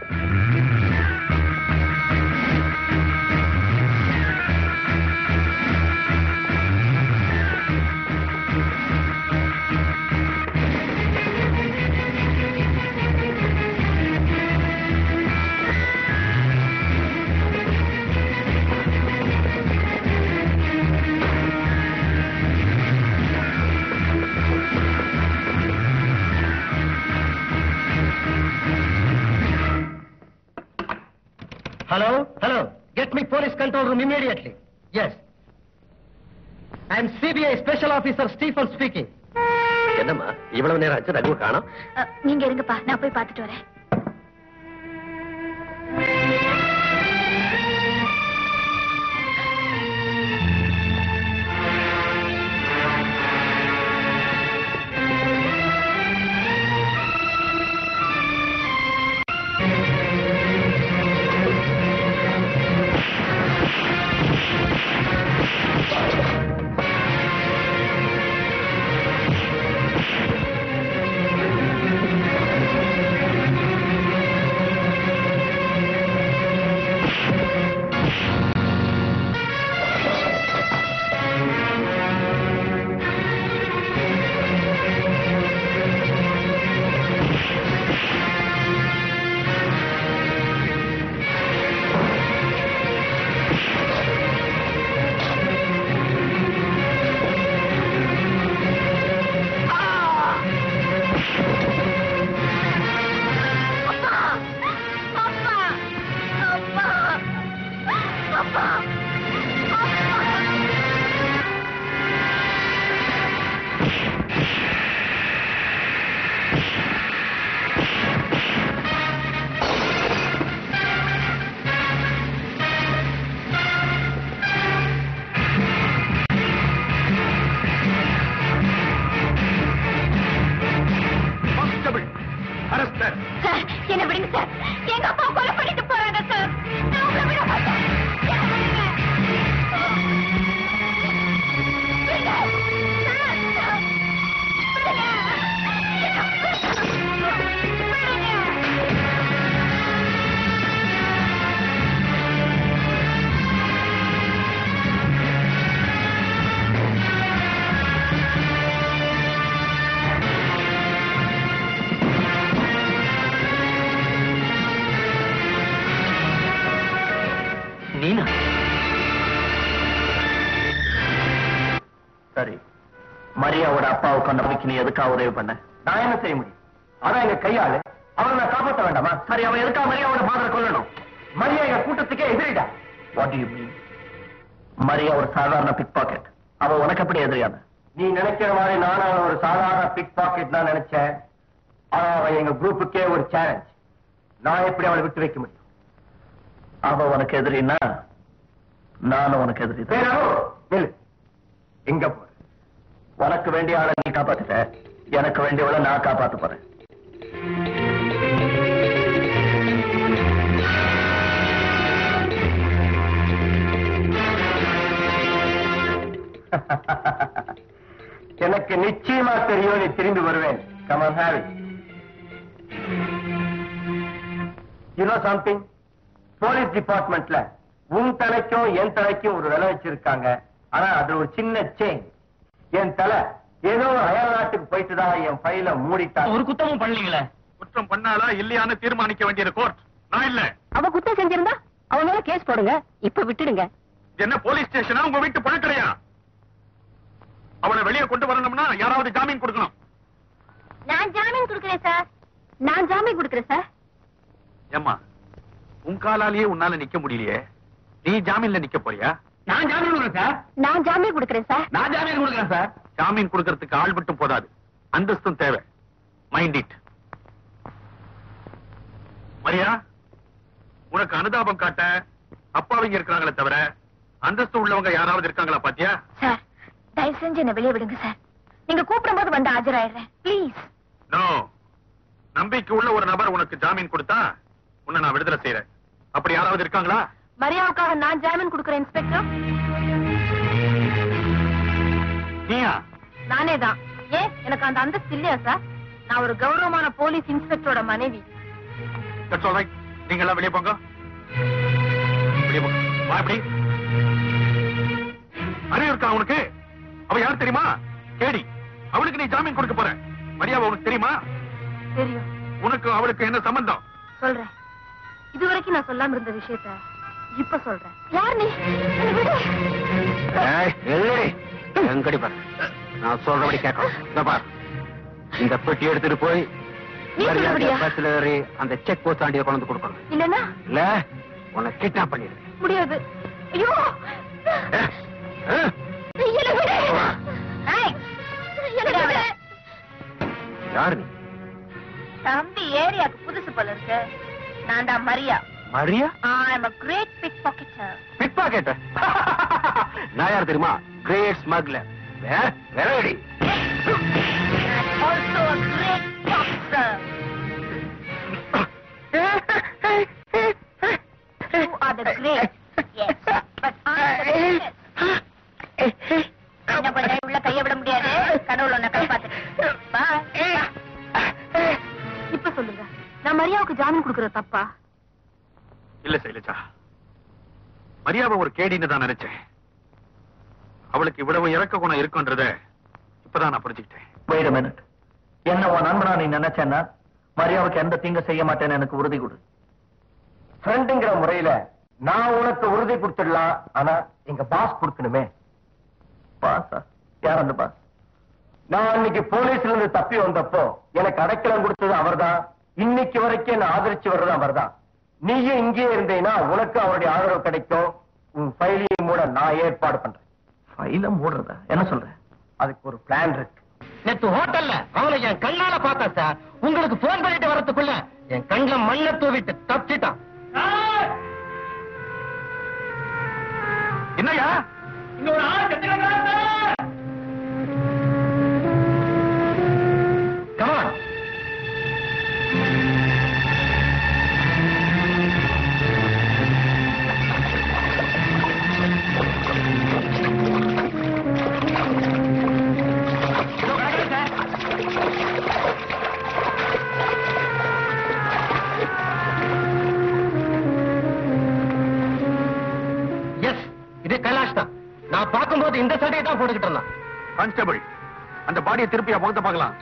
Hello? Hello. Get me police control room immediately. Yes. I am CBI Special Officer Stephen speaking. என்னம்மா இவ்வளவு நேரம் ஆச்சு ரகு காணோம் அ, நீங்க இருங்கப்பா நான் போய் பார்த்துட்டு வரேன் அப்பா அப்பா அப்பா அப்பா கான்ஸ்டபிள் அரஸ்டர் சார் என்ன விடுங்க சார் எங்க அப்பா கொலை பண்ணிட்டு போறாங்க சார் நான் உங்களை விட மாட்டேன் என்னை விடுங்க. விடுங்க. Sir, sir. விடுங்க. என்னை விடுங்க. விடுங்க. கொண்டவனுக்கு நீ எதுக்காக உதவி பண்ண நான் என்ன செய்ய முடியும் அதான் எங்க கையாளு அவனை நான் காப்பாற்ற வேண்டாமா சரி அவன் எதுக்காக மரியாதை ஃபாதரை கொல்லணும் மரியா எங்க கூட்டத்துக்கே எதிரிடா வாட் யூ மீன் மரியா ஒரு சாதாரண பிக் பாக்கெட் அவ உனக்கு எப்படி எதிரியான நீ நினைக்கிற மாதிரி நானும் அவன் ஒரு சாதாரண பிக் பாக்கெட் தான் நினைச்சேன் ஆனா அவன் எங்க குரூப்புக்கே ஒரு சேலஞ்ச் நான் எப்படி அவளை விட்டு வைக்க முடியும் அவ உனக்கு எதிரின்னா நானும் உனக்கு எதிரி தான். பேரோ நில்லு எங்க போற உனக்கு வேண்டிய ஆளை நீ காப்பாத்துட்ட எனக்கு வேண்டியவளை நான் காப்பாத்த போறேன் எனக்கு நிச்சயமா தெரியும் நீ திரும்பி வருவேன் come on Harvey you know something police டிபார்ட்மெண்ட்ல உன் தலைக்கும் என் தலைக்கும் ஒரு விலை வச்சிருக்காங்க ஆனா அது ஒரு சின்ன சேஞ்ச் என் தலை ஏதோ ஒரு அயல் நாட்டுக்கு போயிட்டு தான் என் ஃபைல மூடிட்டாங்க ஒரு குத்தமும் பண்ணலீங்களே குற்றம் பண்ணாலா இல்லையான்னு தீர்மானிக்க வேண்டியது கோர்ட் நான் இல்ல அவ குத்தம் செஞ்சிருந்தா அவன் மேல கேஸ் போடுங்க இப்ப விட்டுடுங்க இது என்ன போலீஸ் ஸ்டேஷனா உங்க வீட்டு பழக்கடையா அவளை வெளியே கொண்டு வரணும்னா யாராவது ஜாமீன் கொடுக்கணும் நான் ஜாமீன் கொடுக்கிறேன் சார் நான் ஜாமீன் கொடுக்கிறேன் சார் ஏம்மா உன் காலாலேயே உன்னால நிக்க முடியலையே நீ ஜாமீன்ல நிக்க போறியா நான் ஜாமீன் கொடுக்குறேன் சார் நான் ஜாமீன் கொடுக்கிறேன் சார் நான் ஜாமீன் கொடுக்குறேன் சார் ஜாமீன் கொடுக்கறதுக்கு ஆள் மட்டும் போதாது அந்தஸ்தும் தேவை மைண்ட் இட் மரியா உனக்கு அனுதாபம் காட்ட அப்பாவிங்க இருக்கிறாங்களே தவிர அந்தஸ்து உள்ளவங்க யாராவது இருக்காங்களா பாத்தியா சார் தயவு செஞ்சு என்ன வெளியே விடுங்க சார் நீங்க கூப்பிடும் போது வந்து ஆஜராயிடுறேன் ப்ளீஸ் நோ நம்பிக்கை உள்ள ஒரு நபர் உனக்கு ஜாமீன் கொடுத்தா உன்னை நான் விடுதலை செய்யறேன் அப்படி யாராவது இருக்காங்களா மரியாவுக்காக நான் ஜாமீன் கொடுக்கிறேன் இன்ஸ்பெக்டர் நீயா நானே தான் ஏன் எனக்கு அந்த அந்தஸ்து இல்லையா சார் நான் ஒரு கௌரவமான போலீஸ் இன்ஸ்பெக்டரோட மனைவி That's all right. நீங்க எல்லாம் வெளியே போங்க வெளியே போங்க வா இப்படி அறிவு இருக்கா உனக்கு அவ யார் தெரியுமா கேடி அவளுக்கு நீ ஜாமீன் கொடுக்க போற மரியாதை உனக்கு தெரியுமா தெரியும் உனக்கு அவளுக்கு என்ன சம்பந்தம் சொல்றேன் இதுவரைக்கும் நான் சொல்லாம இருந்த விஷயத்த இப்ப சொல்றேன் யார் நீ என்னை விடு. எங்கடி பாரு நான் சொல்றபடி கேட்கணும் இந்த பார் இந்த பெட்டி எடுத்துட்டு போய் நீ சொல்றபடியா? பஸ்ல ஏறி அந்த செக் போஸ்ட் ஆண்டிய கொண்டு வந்து கொடுக்கணும் இல்லன்னா இல்ல உன்னை கிட்னாப் பண்ணிடுறேன் முடியாது ஐயோ என்னை விடு. ஏய், என்னை விடு. யாரு நீ தம்பி ஏரியாக்கு புதுசு போல இருக்கு நான் தான் Maria Maria I'm a great pickpocketer pick pocket நான் யார் தெரியுமா கிரேட் ஸ்மக்லர் வெரடி and also a great boxer you are the great yes but I'm the greatest என்ன பண்ண உள்ள கைய விட முடியாது கடவுள் உன்னை காப்பாத்து பாய் இப்ப சொல்லுங்க நான் மரியாவுக்கு ஜாமீன் கொடுக்கறது தப்பா இல்ல சைலஜா மரியாதை ஒரு கேடின்னு தான் நினைச்சேன் அவளுக்கு இவ்வளவு இறக்க குணம் இருக்குன்றத இப்பதான் நான் புரிஞ்சுக்கிட்டேன் வெயிட் மினிட் என்ன உன் நண்பனா நீ நினைச்சேன்னா மரியாவுக்கு எந்த தீங்கு செய்ய மாட்டேன்னு எனக்கு உறுதி கொடு ஃப்ரெண்டுங்கிற முறையில நான் உனக்கு உறுதி கொடுத்துடலாம் ஆனா எங்க பாஸ் கொடுக்கணுமே பாஸா யார் அந்த பாஸ் நான் அன்னைக்கு போலீஸ்ல இருந்து தப்பி வந்தப்போ எனக்கு அடைக்கலம் கொடுத்தது அவர்தான் இன்னைக்கு வரைக்கும் என்ன ஆதரிச்சு வர்றது அவர்தான் நீயும் இங்கே இருந்தேன்னா உனக்கு அவருடைய ஆதரவு கிடைக்கும் உன் ஃபைலையும் மூட நான் ஏற்பாடு பண்றேன் ஃபைல மூடுறதா என்ன சொல்ற அதுக்கு ஒரு பிளான் இருக்கு நேத்து ஹோட்டல்ல அவனை என் கண்ணால பார்த்தேன் சார் உங்களுக்கு போன் பண்ணிட்டு வரதுக்குள்ள என் கண்ணுல மண்ணை தூவிட்டு தப்பிட்டான் என்னையா இங்க ஒரு ஆள் கமான் எஸ் இது கைலாஷ் தான் நான் பார்க்கும்போது இந்த சட்டையை தான் போட்டுக்கிட்டு இருந்தான் கான்ஸ்டபிள் அந்த பாடியை திருப்பி முகத்தை பார்க்கலாம்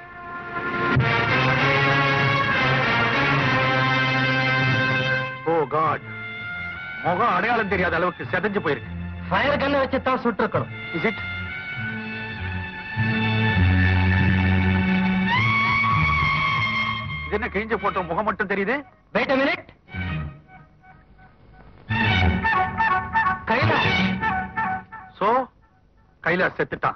ஓ காட் முகம் அடையாளம் தெரியாத அளவுக்கு செதஞ்சு போயிருக்கு ஃபயர் கன்னை வச்சு தான் சுட்டிருக்கணும் இஸ் இட் இது என்ன கிழிஞ்ச போட்டோ முகம் மட்டும் தெரியுது வெயிட் மினிட் கைலா சோ கைலாஸ் செத்துட்டான்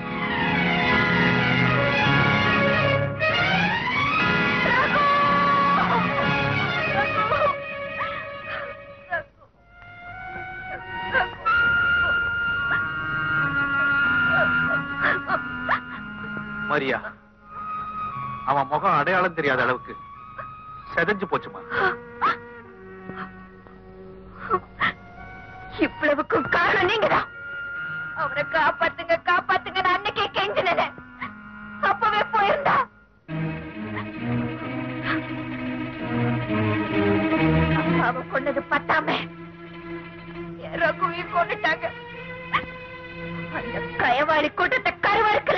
மரியா அவன் முகம் அடையாளம் தெரியாத அளவுக்கு செதஞ்சு போச்சுமா இவ்வளவுக்கும் காரணம் நீங்கதான் அவரை காப்பாத்துங்க காப்பாத்துங்க நான் அன்னைக்கே கெஞ்சினேன் அப்பவே போயிருந்தா அப்பாவை கொண்டது பத்தாம என் ரகுவையும் கொண்டுட்டாங்க அந்த கயவாளி கூட்டத்தை கருவறுக்கல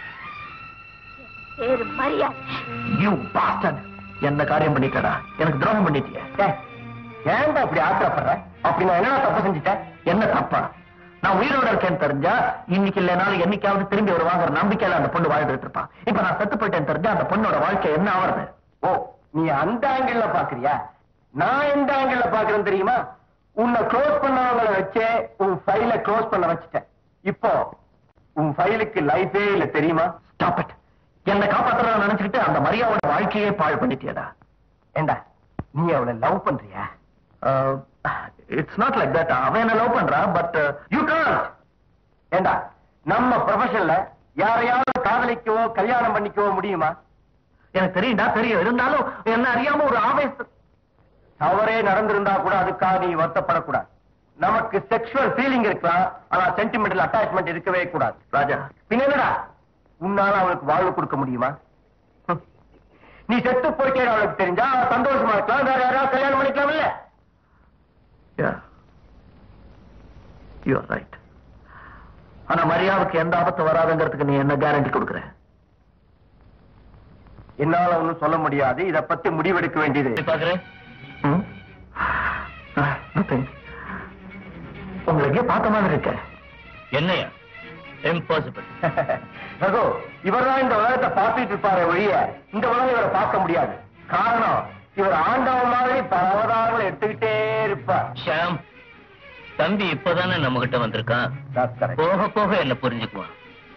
என் பேரு மரியாதை யூ பாஸ்டர்ட் என்ன காரியம் பண்ணிட்டடா எனக்கு துரோகம் பண்ணிட்டியே ஏய், ஏன்டா இப்படி ஆத்திரப்படுற அப்படி நான் என்ன தப்பு செஞ்சுட்டேன் என்ன தப்பா நான் உயிரோட இருக்கேன்னு தெரிஞ்சா இன்னைக்கு இல்லைனாலும் என்னைக்காவது திரும்பி வருவாங்கிற நம்பிக்கையில அந்த பொண்ணு வாழ்ந்துட்டு இருப்பான் இப்ப நான் செத்து போயிட்டேன்னு தெரிஞ்சா அந்த பொண்ணோட வாழ்க்கை என்ன ஆவறது ஓ நீ அந்த ஆங்கிள் பாக்குறியா நான் எந்த ஆங்கிள் பாக்குறேன் தெரியுமா உன்னை க்ளோஸ் பண்ணவங்கள வச்சே உன் ஃபைல க்ளோஸ் பண்ண வச்சுட்டேன் இப்போ உன் ஃபைலுக்கு லைஃபே இல்ல தெரியுமா ஸ்டாப் இட் என்ன காப்பாத்துறத நினைச்சுக்கிட்டு அந்த மரியாவோட வாழ்க்கையே பாழ் பண்ணிட்டியடா ஏண்டா நீ அவளை லவ் பண்றியா இட்ஸ் நாட் லைக் தட் அவன் என்ன லவ் பண்றான் பட் யூ காண்ட் ஏண்டா நம்ம ப்ரொஃபஷன்ல யாரையாவது காதலிக்கவோ கல்யாணம் பண்ணிக்கவோ முடியுமா எனக்கு தெரியும்டா தெரியும் இருந்தாலும் என்ன அறியாம ஒரு ஆவேச தவறே நடந்திருந்தா கூட அதுக்காக நீ வருத்தப்படக்கூடாது நமக்கு செக்ஷுவல் ஃபீலிங் இருக்கலாம் ஆனா சென்டிமெண்டல் அட்டாச்மெண்ட் இருக்கவே கூடாது ராஜா பின்ன என்னடா உன்னால அவளுக்கு வாழ்வு கொடுக்க முடியுமா ஹம். நீ செத்து போயிட்டே அவளுக்கு தெரிஞ்சா அவ சந்தோஷமா இருக்கலாம் வேற யாராவது கல்யாணம் பண்ணிக்கலாம் இல்ல Yeah. You are right. ஆனா மரியாவுக்கு எந்த ஆபத்து வராதுங்கிறதுக்கு நீ என்ன கேரண்டி கொடுக்குற என்னால ஒண்ணும் சொல்ல முடியாது இத பத்தி முடிவெடுக்க வேண்டியது பாக்குறேன் ம்? Ah, nothing. உங்களை எங்கேயோ பார்த்த மாதிரி இருக்க என்னையா இம்பாசிபிள் ரகு இவர்தான் இந்த உலகத்தை பார்த்துட்டு இருப்பாரு ஒழிய இந்த உலகம் இவரை பார்க்க முடியாது காரணம் இவர் ஆண்டவன் மாதிரி பல அவதாரங்களை எடுத்துக்கிட்டே இருப்பார் ஷாம் தம்பி இப்பதானே நம்ம கிட்ட வந்திருக்கான் That's correct. போக போக என்ன புரிஞ்சுக்குவான்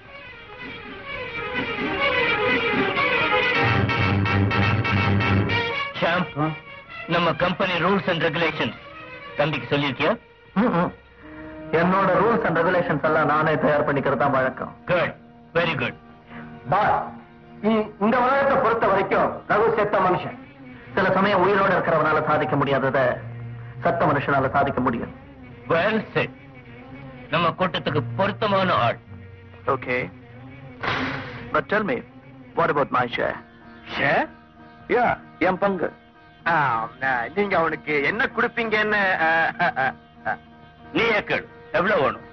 ஷாம் நம்ம கம்பெனி ரூல்ஸ் அண்ட் ரெகுலேஷன் தம்பிக்கு சொல்லியிருக்கியா ம், ம். என்னோட ரூல்ஸ் அண்ட் ரெகுலேஷன்ஸ் எல்லாம் நானே தயார் பண்ணிக்கிறது தான் வழக்கம் குட் வெரி குட் பாஸ் இ- இந்த உலகத்தை பொறுத்த வரைக்கும் ரகு செத்த மனுஷன் சில சமயம் உயிரோட இருக்கிறவனால சாதிக்க முடியாதத சத்த மனுஷனால சாதிக்க முடியும் வெல் செட் நம்ம கூட்டத்துக்கு பொருத்தமான ஆள் okay but tell me what about my share share yeah என் பங்கு நீங்க அவனுக்கு என்ன கொடுப்பீங்கன்னு அஹ், அஹ், அஹ், அஹ். நீ ஏக்கள் எவ்வளவு வேணும்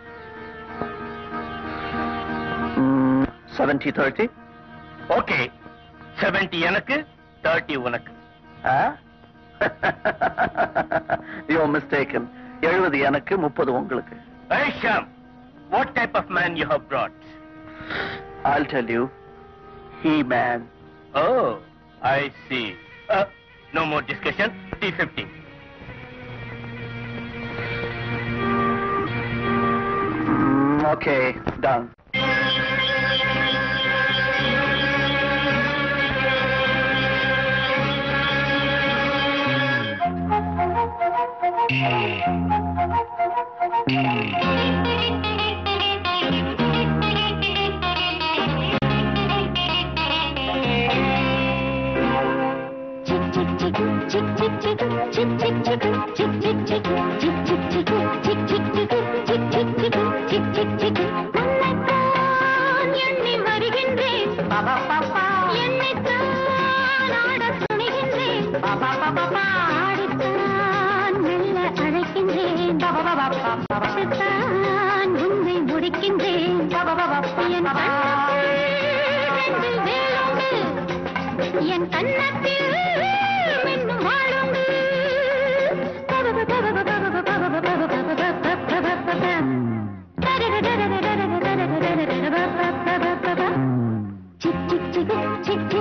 செவன்டி தேர்ட்டி ஓகே செவன்டி எனக்கு தேர்ட்டி உனக்கு யோ மிஸ்டேக்கன் எழுபது எனக்கு முப்பது உங்களுக்கு Hey Sham, what type of man you have brought? I'll tell you. He man. Oh, I see. Uh, no more discussion. T50. Mm, okay, done. எண்ணி வருகின்றேன் எண்ணித்தான் ஆடத் துணிகின்றேன் ஆடித்தான் மெல்ல அழைக்கின்றேன் பார்த்துத்தான் உன்னை முடிக்கின்றேன் என் கண்ணத்தில் வேலுண்டு என் கண்ணத்தில் இன்னும் வாழுண்டு சிக் சிக் சிக் சிக்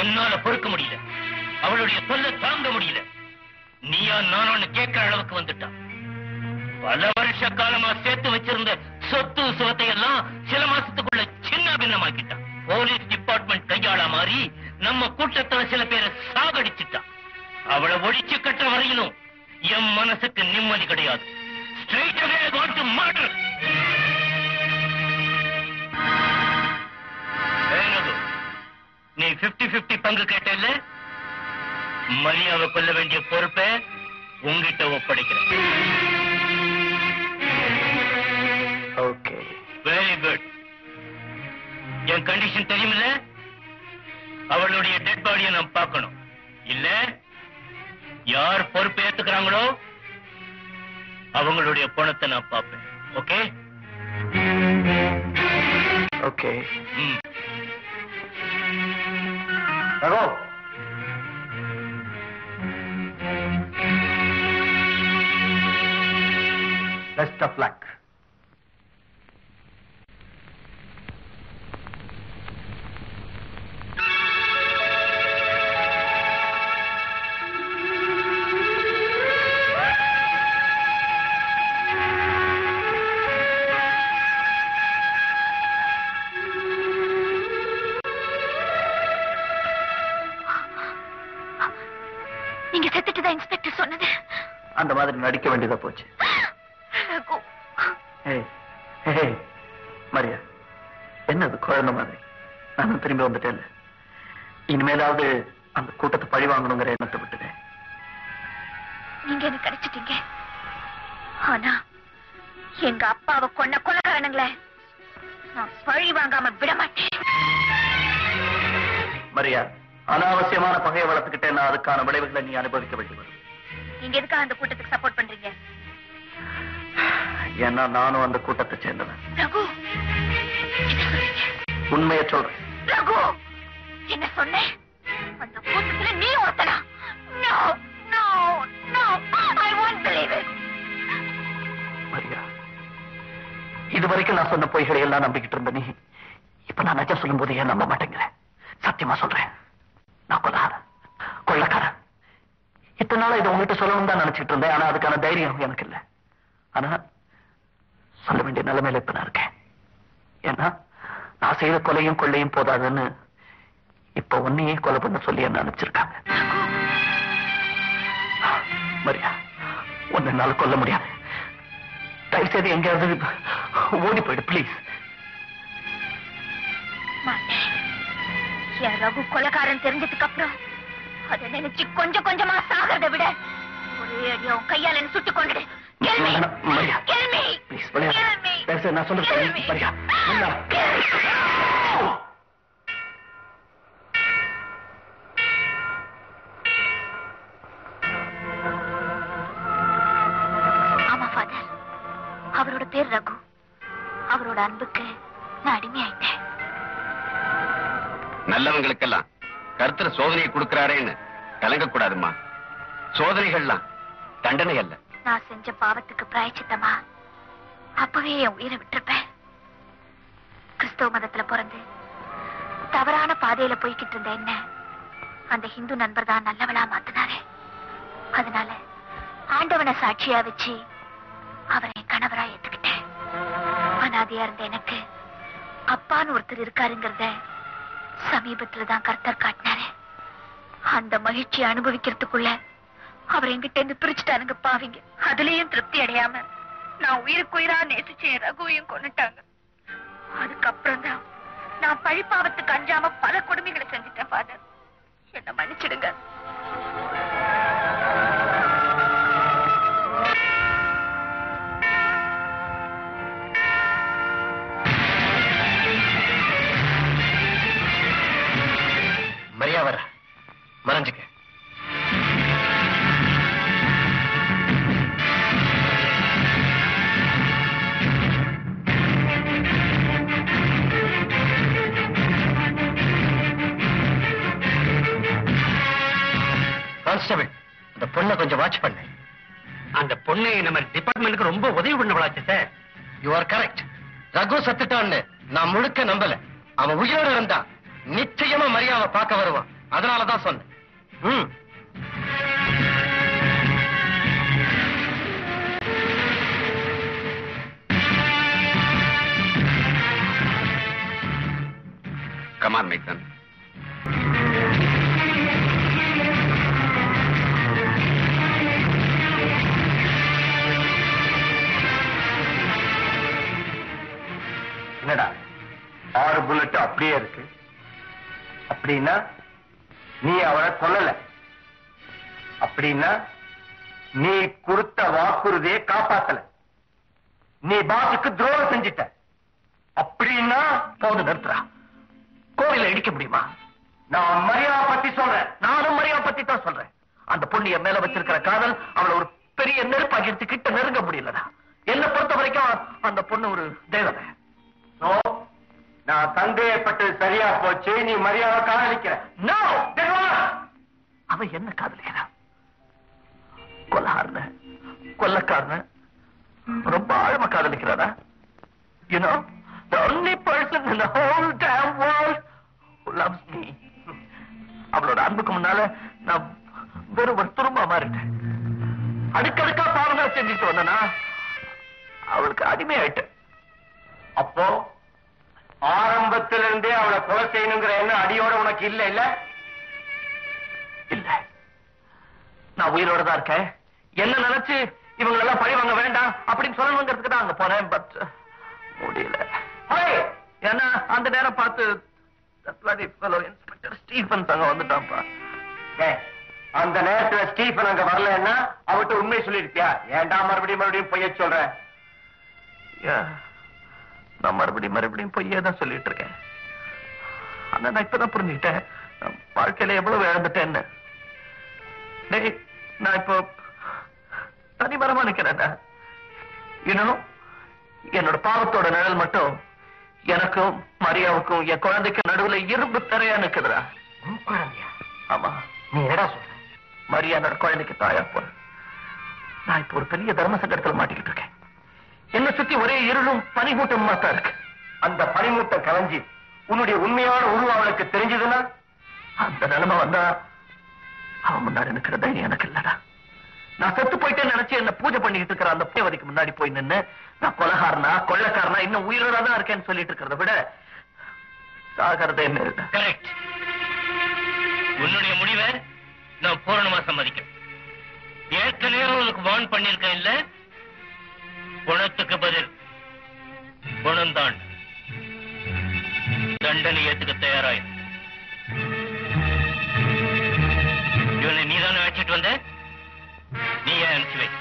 என்னால பொறுக்க முடியல அவளுடைய தொல்லை தாங்க முடியல நீயா நானோன்னு கேட்கிற அளவுக்கு வந்துட்டான் பல வருஷ காலமா சேர்த்து வச்சிருந்த சொத்து சுகத்தை எல்லாம் சில மாசத்துக்குள்ள சின்ன பின்னமாக்கிட்டான் போலீஸ் டிபார்ட்மெண்ட் கையாள மாறி நம்ம கூட்டத்துல சில பேரை சாகடிச்சிட்டான் அவளை ஒழிச்சு கட்டுற வரையிலும் என் மனசுக்கு நிம்மதி கிடையாது Straight away I want to murder. ஏய் ரகு, நீ 50 50 பங்கு கேட்டல்ல மரியாதை கொள்ள வேண்டிய பொறுப்பை உங்ககிட்ட ஒப்படைக்கிறேன் ஓகே வெரி குட் என் கண்டிஷன் தெரியுமில்ல அவளுடைய டெட் பாடியை நான் பார்க்கணும் இல்ல யார் பொறுப்பு ஏத்துக்கிறாங்களோ அவங்களுடைய பணத்தை நான் பார்ப்பேன் ஓகே ஓகே ம் ரகு பெஸ்ட் ஆஃப் லக் நீங்க செத்துட்டு தான் இன்ஸ்பெக்டர் சொன்னது அந்த மாதிரி நடிக்க வேண்டியதா போச்சு ரகு ஏய் ஏய் மரியா என்னது குழந்தை மாதிரி நானும் திரும்பி வந்துட்டேன் இனிமேலாவது அந்த கூட்டத்தை பழி வாங்கணுங்கிற எண்ணத்தை விட்டுட்டேன் நீங்க எனக்கு கிடைச்சிட்டீங்க ஆனா எங்க அப்பாவை கொன்ன கொலகாரனுங்களே நான் பழி வாங்காம விட மாட்டேன் மரியா அனாவசியமான பகையை வளர்த்துக்கிட்டேன்னா அதுக்கான விளைவுகளை நீ அனுபவிக்க வேண்டி வரும் நீங்க எதுக்காக அந்த கூட்டத்துக்கு சப்போர்ட் பண்றீங்க ஏன்னா நானும் அந்த கூட்டத்தை சேர்ந்தவன் ரகு என்ன சொல்றீங்க உண்மையை சொல்றேன் ரகு என்ன சொன்ன அந்த கூட்டத்துல நீ ஒருத்தனா no no no I want believe it Maria இது வரைக்கும் நான் சொன்ன பொய்களை எல்லாம் நம்பிக்கிட்டு இருந்த நீ இப்ப நான் நிஜம் சொல்லும் போது ஏன் நம்ப மாட்டேங்கிற சத்தியமா சொல்றேன் நான் கொல்லாரன் கொள்ளக்காரன் இத்தனை நாளா இதை உங்ககிட்ட சொல்லணும் தான் நினைச்சிட்டு இருந்தேன் ஆனா அதுக்கான தைரியம் எனக்கு இல்ல ஆனா சொல்ல வேண்டிய நிலைமையில இப்ப நான் இருக்கேன் ஏன்னா நான் செய்த கொலையும் கொள்ளையும் போதாதுன்னு இப்ப உன்னையே கொலை பண்ண சொல்லி என்ன அனுப்பிச்சிருக்காங்க மரியா உன்னை என்னால கொல்ல முடியாது தயவு செய்து எங்கேயாவது ஓடி போயிடு ப்ளீஸ் மாட்டேன் என் ரகு கொலைகாரன் தெரிஞ்சதுக்கு அப்புறம் அதை நினைச்சு கொஞ்சம் கொஞ்சமா சாகிறத விட ஒரே அடியா உன் கையால என்ன சுட்டு கொண்டுடு Kill me. வேணாம், Maria. Kill me. Please Maria Kill me. தயவு செய்து நான் சொல்றது Kill கேளு. me. மரியா என்ன? Kill me. ஆமா ஃபாதர் அவரோட பேர் ரகு அவரோட அன்புக்கு நான் அடிமையாயிட்டேன் நல்லவங்களுக்கெல்லாம் கருத்துல சோதனையை கொடுக்கிறாரேன்னு கலங்கக்கூடாதும்மா சோதனைகள்லாம் தண்டனை அல்ல நான் செஞ்ச பாவத்துக்கு பிராயச்சித்தமா அப்பவே என் உயிரை விட்டிருப்பேன் கிறிஸ்தவ மதத்துல பிறந்து தவறான பாதையில போய்கிட்டு இருந்த என்ன அந்த ஹிந்து நண்பர் தான் நல்லவளா மாத்தினாரு அதனால ஆண்டவனை சாட்சியா வச்சு அவரை என் கணவரா ஏத்துக்கிட்டேன் அனாதையா இருந்த எனக்கு அப்பான்னு ஒருத்தர் இருக்காருங்கிறத சமீபத்துல தான் கர்த்தர் காட்டினாரு அந்த மகிழ்ச்சியை அனுபவிக்கிறதுக்குள்ள அவர் என்கிட்ட இருந்து பிரிச்சுட்டானுங்க பாவிங்க அதுலயும் திருப்தி அடையாம நான் உயிருக்கு உயிரா நேசிச்ச என் ரகுவையும் கொன்னுட்டாங்க அதுக்கப்புறம் தான் நான் பழிப்பாவத்துக்கு அஞ்சாம பல கொடுமைகளை செஞ்சுட்டேன் ஃபாதர் என்ன மன்னிச்சிடுங்க மரியா வர மறைஞ்சுக்க கான்ஸ்டபிள் அந்த பொண்ணை கொஞ்சம் வாட்ச் பண்ணு அந்த பொண்ணு நம்ம டிபார்ட்மெண்ட்டுக்கு ரொம்ப உதவி பண்ணவளாச்சு sir you are correct Raghu சத்துட்டான்னு நான் முழுக்க நம்பல அவன் உயிரோட இருந்தா நிச்சயமா மரியாவை பார்க்க வருவான் அதனாலதான் சொன்னேன் ம் கமான் மைத்தன் என்னடா ஆறு புல்லட் அப்படியே இருக்கு அப்படின்னா நீ அவனை கொல்லல அப்படின்னா நீ கொடுத்த வாக்குறுதியை காப்பாத்தல நீ பாசுக்கு துரோகம் செஞ்சிட்ட அப்படின்னா போது நிறுத்துறா கோவில இடிக்க முடியுமா நான் மரியாதை பத்தி சொல்றேன் நானும் மரியாதை பத்தி தான் சொல்றேன் அந்த பொண்ணு என் மேல வச்சிருக்கிற காதல் அவளை ஒரு பெரிய நெருப்பாக்கி எடுத்து கிட்ட நெருங்க முடியலடா என்ன பொறுத்த வரைக்கும் அந்த பொண்ணு ஒரு தேவதை நோ நான் சந்தேகப்பட்டது சரியா போச்சு நீ மரியாதை காதலிக்கிற நோ அவன் என்ன காதலிக்கிறான் கொலகாரன கொல்லக்காரன ரொம்ப ஆழமா காதலிக்கிறாரா you know the only person in the whole damn world who loves me அவளோட அன்புக்கு முன்னால நான் வெறும் ஒரு துரும்பா மாறிட்டேன் அடுக்கடுக்கா பாவங்கள் செஞ்சுட்டு வந்தனா அவளுக்கு அடிமையாயிட்டேன் அப்போ ஆரம்பத்திலிருந்தே அவளை கொலை செய்யணுங்கிற எண்ணம் அடியோட உனக்கு இல்ல இல்ல இல்ல நான் உயிரோட தான் இருக்கேன் என்ன நினைச்சு இவங்க எல்லாம் பழி வாங்க வேண்டாம் அப்படின்னு சொல்லணுங்கிறதுக்கு தான் அங்க போனேன் பட் முடியல Hey! ஏன்னா அந்த நேரம் பார்த்து that bloody fellow inspector Stephens அங்க வந்துட்டான்ப்பா அந்த நேரத்துல ஸ்டீஃபன் அங்க வரலன்னா அவட்ட உண்மையை சொல்லிருப்பியா ஏன்டா மறுபடியும் மறுபடியும் பொய்ய சொல்றேன் நான் மறுபடியும் மறுபடியும் பொய்யே தான் சொல்லிட்டு இருக்கேன் ஆனா நான் இப்பதான் புரிஞ்சுக்கிட்டேன் நான் வாழ்க்கையில எவ்வளவு இழந்துட்டேன்னு டேய் நான் இப்போ தனிமரமா நிக்கிறேன் இன்னும் என்னோட பாவத்தோட நிழல் மட்டும் எனக்கும் மரியாவுக்கும் என் குழந்தைக்கு நடுவுல இரும்பு தரையா நிக்குதுடா குழந்தையா ஆமா நீ என்னடா சொல்ற மரியா என்னோட குழந்தைக்கு தாயா போற நான் இப்போ ஒரு பெரிய தர்ம சங்கடத்துல மாட்டிக்கிட்டு இருக்கேன் என்ன சுத்தி ஒரே இருளும் பனிமூட்டமா தான் இருக்கு அந்த பனிமூட்டம் கலைஞ்சி உன்னுடைய உண்மையான உருவம் அவளுக்கு தெரிஞ்சதுன்னா அந்த நிலைமை வந்தா அவன் முன்னாடி நிக்கிற தைரியம் எனக்கு இல்லடா நான் செத்து போயிட்டேன்னு நினைச்சு என்ன பூஜை பண்ணிக்கிட்டு இருக்கிற அந்த புயவதிக்கு முன்னாடி போய் நின்னு நான் கொலகாரனா கொள்ளக்காரனா இன்னும் உயிரோட தான் இருக்கேன்னு சொல்லிட்டு இருக்கிறத விட சாகிறதே மேல்டா கரெக்ட் உன்னுடைய முடிவை நான் பூரணமா சம்மதிக்கிறேன் ஏற்கனவே உனக்கு வார்ன் பண்ணிருக்கேன் இல்ல குணத்துக்கு பதில் குணம்தான் தண்டனை ஏத்துக்க தயாராய் இவனை நீதானே அழைச்சிட்டு வந்த நீ ஏன் அனுப்பிச்சு வை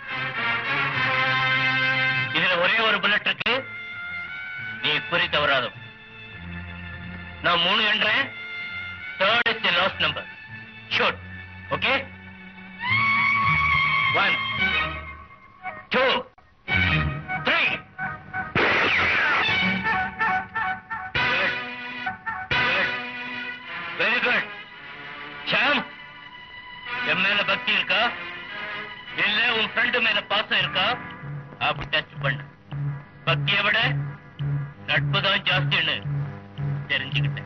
இதுல ஒரே ஒரு புல்லட் இருக்கு நீ குறி தவறாதும் நான் மூணு என்றேன் third is the last number shoot okay one two three very good ஷாம் என் மேல பக்தி இருக்கா இல்ல உன் ஃப்ரெண்டு மேல பாசம் இருக்கா அப்படி டச் பண்ணு பக்தியை விட நட்பு தான் ஜாஸ்தின்னு தெரிஞ்சுக்கிட்டேன்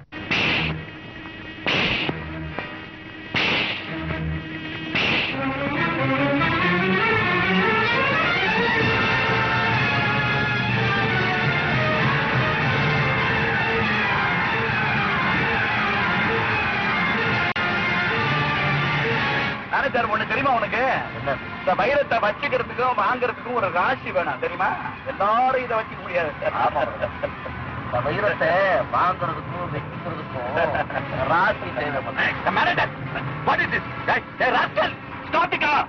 மேனேஜர் ஒண்ணு தெரியுமா உனக்கு இந்த வைரத்தை வச்சுக்கிறதுக்கும் வாங்குறதுக்கும் ஒரு ராசி வேணும் தெரியுமா எல்லாரும் இதை வச்சுக்க முடியாது வைரத்தை வாங்குறதுக்கும் வச்சுக்கிறதுக்கும் ராசி தேவை manager what is this rascal stop the car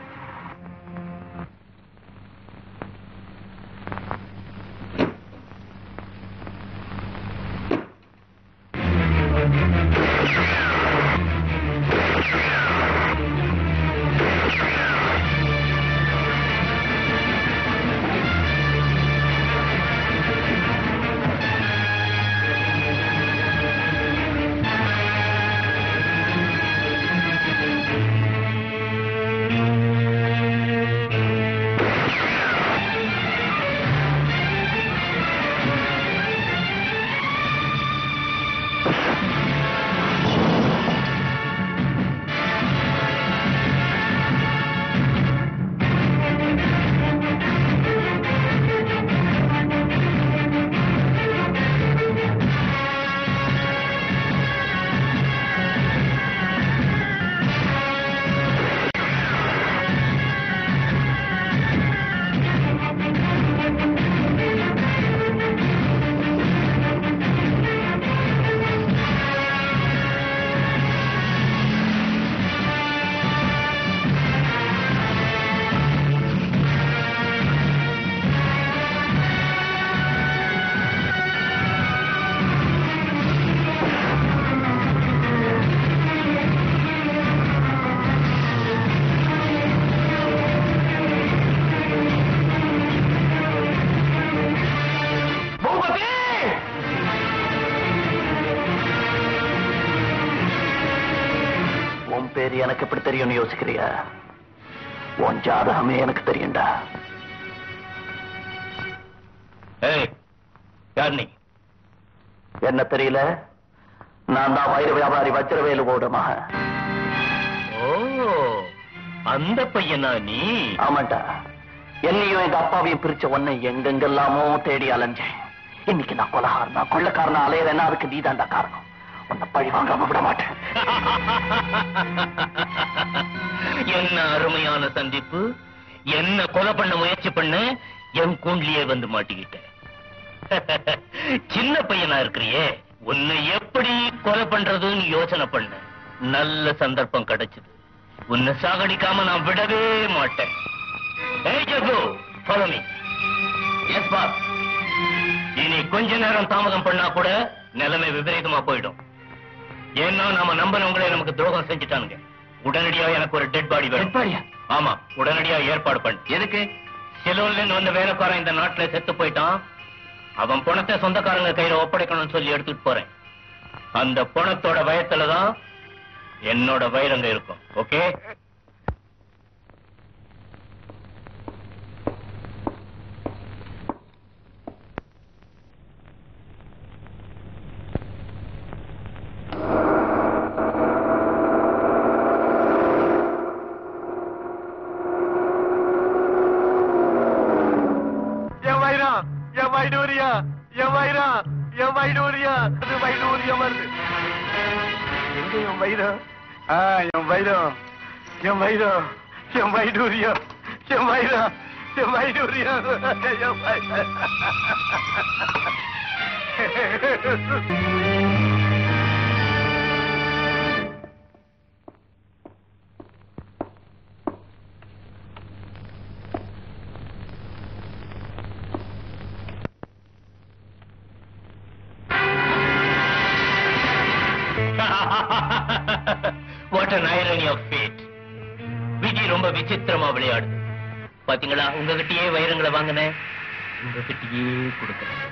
பேர் எனக்கு எப்படி தெரியும்னு யோசிக்கிறியா உன் ஜாதகமே எனக்கு தெரியும்டா ஏய் யார் நீ என்ன தெரியல நான் தான் வைர வியாபாரி வஜ்ரவேலுவோட மகன் ஓ அந்த பையனா நீ ஆமாண்டா என்னையும் எங்க அப்பாவையும் பிரிச்ச உன்னை எங்கெங்கெல்லாமோ தேடி அலைஞ்சேன் இன்னைக்கு நான் கொலகாரனா கொள்ளக்காரனா அலையறேன்னா அதுக்கு நீதான்டா காரணம் உன்னை பழி வாங்காம விட மாட்டேன் என்ன அருமையான சந்திப்பு என்ன கொலை பண்ண முயற்சி பண்ண என் கூண்டிலேயே வந்து மாட்டிக்கிட்ட சின்ன பையனா இருக்கிறியே உன்னை எப்படி கொலை பண்றதுன்னு யோசனை பண்ண நல்ல சந்தர்ப்பம் கிடைச்சது உன்னை சாகடிக்காம நான் விடவே மாட்டேன் ஏய் ஜகு follow me. Yes, boss. இனி கொஞ்ச நேரம் தாமதம் பண்ணா கூட நிலைமை விபரீதமா போயிடும் ஏன்னா நாம நம்பினவங்களே நமக்கு துரோகம் செஞ்சுட்டானுங்க உடனடியா எனக்கு ஒரு டெட் பாடி வேணும் பாடியா ஆமா உடனடியா ஏற்பாடு பண்ணு எதுக்கு சிலோன்ல இருந்து வந்த வேலைக்காரன் இந்த நாட்டுல செத்து போயிட்டான் அவன் பணத்தை சொந்தக்காரங்க கையில ஒப்படைக்கணும்னு சொல்லி எடுத்துட்டு போறேன் அந்த பணத்தோட வயத்துலதான் என்னோட வயிறங்க இருக்கும் ஓகே என் வைரம் என் வைடூரியா என் வைரம் என் வைடூரியா அது வைடூரியம் வருது எங்க என் வைரம் ஆ என் வைரம் என் வைரம் என் வைடூரியம் என் வைரம் என் வைடூரியம் என் வைரம் what an irony of fate Viji ரொம்ப விசித்திரமா விளையாடுது பாத்தீங்களா உங்ககிட்டயே வைரங்களை வாங்கினேன் உங்ககிட்டயே கொடுக்குறேன்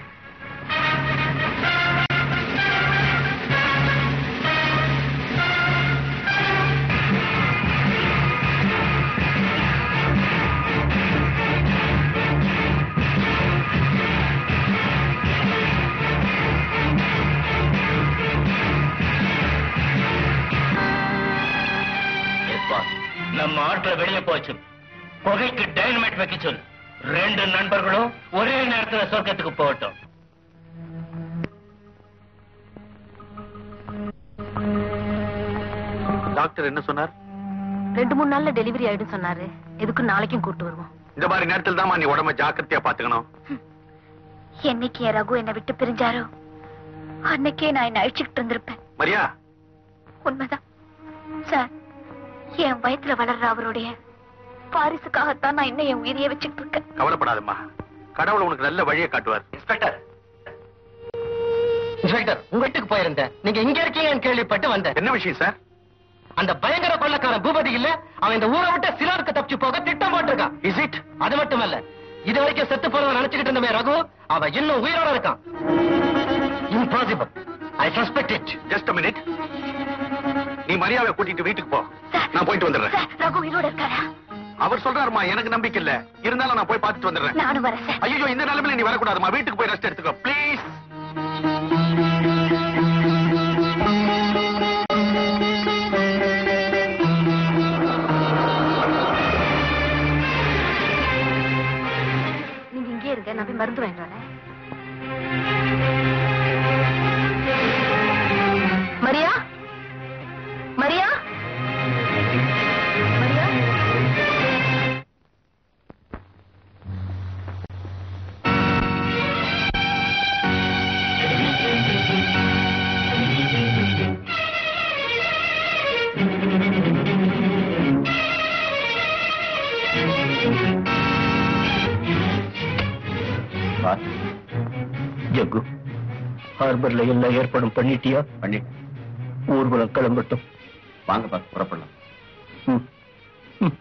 Yes, boss. நம்ம ஆட்ல வெளியே போச்சு புகைக்கு டைனமைட் வைக்க சொல்லு ரெண்டு நண்பர்களும் ஒரே நேரத்துல சொர்க்கத்துக்கு போகட்டும் டாக்டர் என்ன சொன்னார் ரெண்டு மூணு நாள்ல டெலிவரி ஆயிடும் சொன்னாரு எதுக்கு நாளைக்கும் கூட்டு வருவோம் இந்த மாதிரி நேரத்தில் தான் நீ உடம்ப ஜாக்கிரதையா பாத்துக்கணும் என்னைக்கு என் ரகு என்னை விட்டு பிரிஞ்சாரோ அன்னைக்கே நான் என்ன அழிச்சுக்கிட்டு இருந்திருப்பேன் மரியா உண்மைதான் சார் என் வயித்துல வளர்ற அவருடைய பாரிசுக்காகத்தான் நான் இன்னும் என் உயிரையே வச்சுக்கிட்டு இருக்கேன் கவலைப்படாதம்மா கடவுள் உனக்கு நல்ல வழியை காட்டுவார் இன்ஸ்பெக்டர் இன்ஸ்பெக்டர் உங்க வீட்டுக்கு போயிருந்தேன் நீங்க இங்க இருக்கீங்கன்னு கேள்விப்பட்டு வந்தேன் என்ன விஷயம் சார் அந்த பயங்கர கொள்ளக்காரன் பூபதி இல்ல அவன் இந்த ஊரை விட்டு சிலாருக்கு தப்பிச்சு போக திட்டம் போட்டிருக்கான் இஸ் இட் அது மட்டுமல்ல இது வரைக்கும் செத்து போறவன் நினைச்சுக்கிட்டு இருந்தமே ரகு அவன் இன்னும் உயிரோட இருக்கான் impossible I suspect it just minute நீ மரியாதை கூட்டிட்டு வீட்டுக்கு போ நான் போயிட்டு வந்துடுறேன் சார் ரகு உயிரோட இருக்காரா அவர் சொல்றாருமா எனக்கு நம்பிக்கை இல்ல இருந்தாலும் நான் போய் பார்த்துட்டு வந்துடுறேன் நானும் வரேன் சார் ஐயோ இந்த நிலைமையில நீ வரக்கூடாதுமா வீட்டுக்கு போய் ரெஸ்ட் எடுத்துக்கோ ப்ளீஸ் நீங்க இங்கே இருங்க நான் போய் மருந்து வாங்கிட்டு வரேன் மரியா மரியா மரியா ஜக்கு ஹார்பர்ல எல்லாம் ஏற்பாடும் பண்ணிட்டியா பண்ணிட்டு ஊர்வலம் கிளம்பட்டும் வாங்க பாத்து புறப்படலாம் ம். ம்.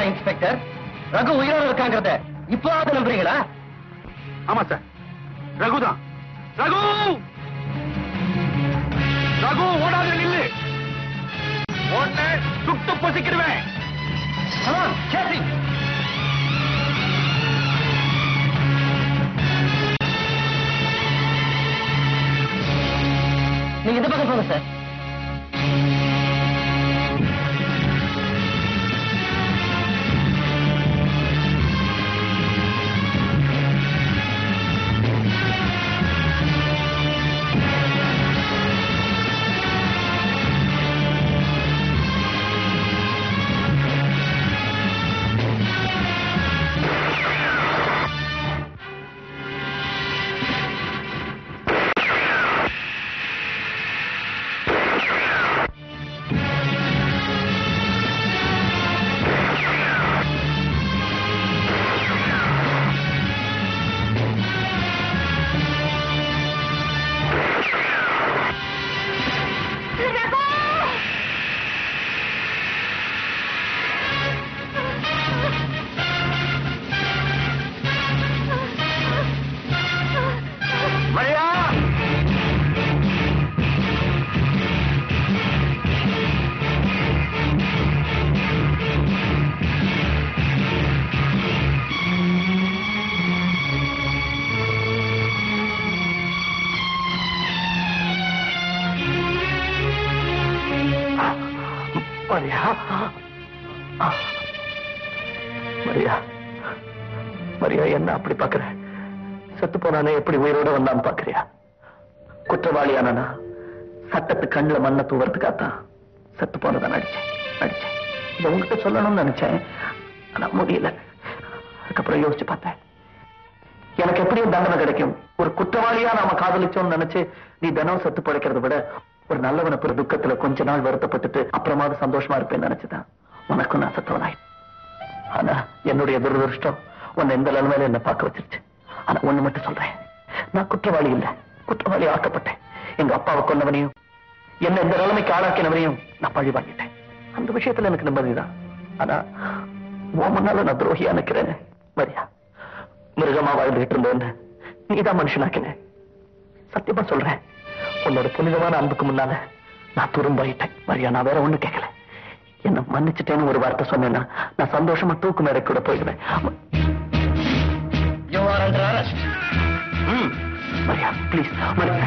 போயிட்டான் இன்ஸ்பெக்டர் ரகு உயிரோடு இருக்காங்கிறத இப்போவாவது நம்புறீங்களா ஆமா சார் ரகுதான் ரகு ரகு ஓடாத நில்லு ஓட்ட சுட்டு பொசிக்கிடுவேன் நீங்க இந்த பக்கம் போங்க சார் மழையா மரியா மரியா மரியா என்ன அப்படி பாக்குற செத்து போனானே எப்படி உயிரோட வந்தான்னு பாக்குறியா குற்றவாளியானா சட்டத்து கண்ணுல மண்ணை தூவறதுக்காகத்தான் செத்து போனதான் நடிச்சேன் நடிச்சேன் இதை உங்ககிட்ட சொல்லணும்னு நினைச்சேன் ஆனா முடியல அதுக்கப்புறம் யோசிச்சு பார்த்தேன் எனக்கு எப்படியும் தண்டனை கிடைக்கும் ஒரு குற்றவாளியா நாம காதலிச்சோம்னு நினைச்சு நீ தினம் செத்து பழைக்கிறத விட ஒரு நல்லவனை பிற துக்கத்துல கொஞ்ச நாள் வருத்தப்பட்டுட்டு அப்புறமாவது சந்தோஷமா இருப்பேன்னு நினைச்சுதான் உனக்கும் நான் செத்தவனாய் ஆனா என்னுடைய துரதிருஷ்டம் உன்னை எந்த நிலைமையில என்ன பார்க்க வச்சிருச்சு ஆனா ஒண்ணு மட்டும் சொல்றேன் நான் குற்றவாளி இல்ல குற்றவாளி ஆக்கப்பட்டேன் எங்க அப்பாவை கொன்னவனையும் என்ன இந்த நிலைமைக்கு ஆளாக்கினவனையும் நான் பழி வாங்கிட்டேன் அந்த விஷயத்துல எனக்கு நிம்மதிதான் ஆனா உன் முன்னால நான் துரோகியா நிக்கிறேன் மரியா மிருகமா வாழ்ந்துகிட்டு இருந்தேன்னு நீதான் மனுஷனாக்கின சத்தியமா சொல்றேன் உன்னோட புனிதமான அன்புக்கு முன்னால நான் துரும்பாயிட்டேன் மரியா நான் வேற ஒண்ணு கேட்கல என்ன மன்னிச்சுட்டேன்னு ஒரு வார்த்தை சொன்னேன்னா நான் சந்தோஷமா தூக்கு மேடை கூட போயிடுவேன் யூ ஆர் அண்டர் அரெஸ்ட் ம், மரியா ப்ளீஸ் மரியா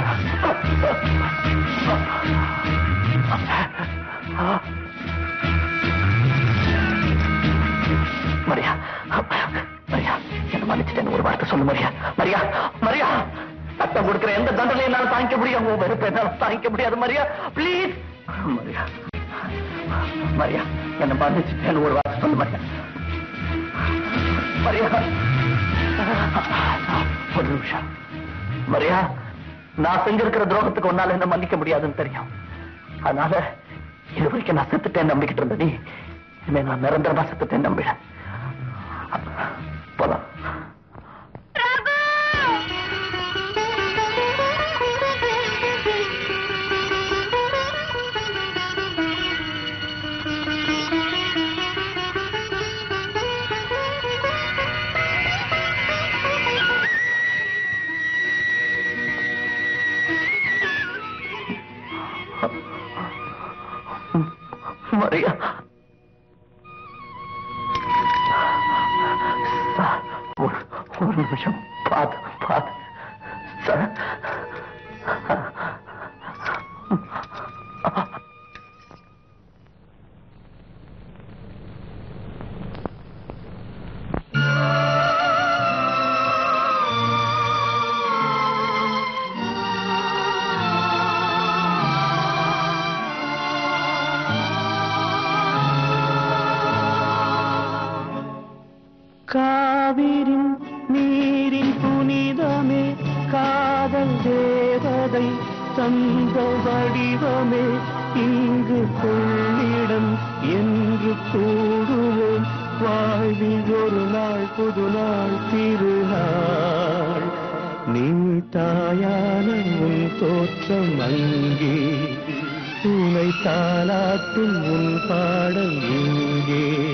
மரியா மரியா என்ன மன்னிச்சுட்டேன்னு ஒரு வார்த்தை சொல்லு மரியா மரியா மரியா சட்டம் கொடுக்கிற எந்த தண்டனையும் என்னால தாங்கிக்க முடியும் உன் வெறுப்பை என்னால தாங்கிக்க முடியாது மரியா ப்ளீஸ் மரியா மரியா என்ன மன்னிச்சுட்டேன்னு ஒரு வார்த்தை சொல்லு மரியா மரியா ஒரு நிமிஷம் மரியா நான் செஞ்சிருக்கிற துரோகத்துக்கு உன்னால என்ன மன்னிக்க முடியாதுன்னு தெரியும் அதனால இது வரைக்கும் நான் செத்துட்டேன் நம்பிக்கிட்டு இருந்த நீ இனிமே நான் நிரந்தரமா செத்துட்டேன் நம்பிட போலாம் மரியா சார், ஒரு ஒரு நிமிஷம் பார்த்து பார்த்து சார் காவிரின் நீரின் புனிதமே காதல் தேவதை தந்த வடிவமே இங்கு கொள்ளிடம் என்று கூடுவோம் வாழ்வில் ஒரு நாள் புது நாள் திருநாள் நீ தாயான உன் தோற்றம் அங்கே உனை தாளாட்டும் உன் பாடம் இங்கே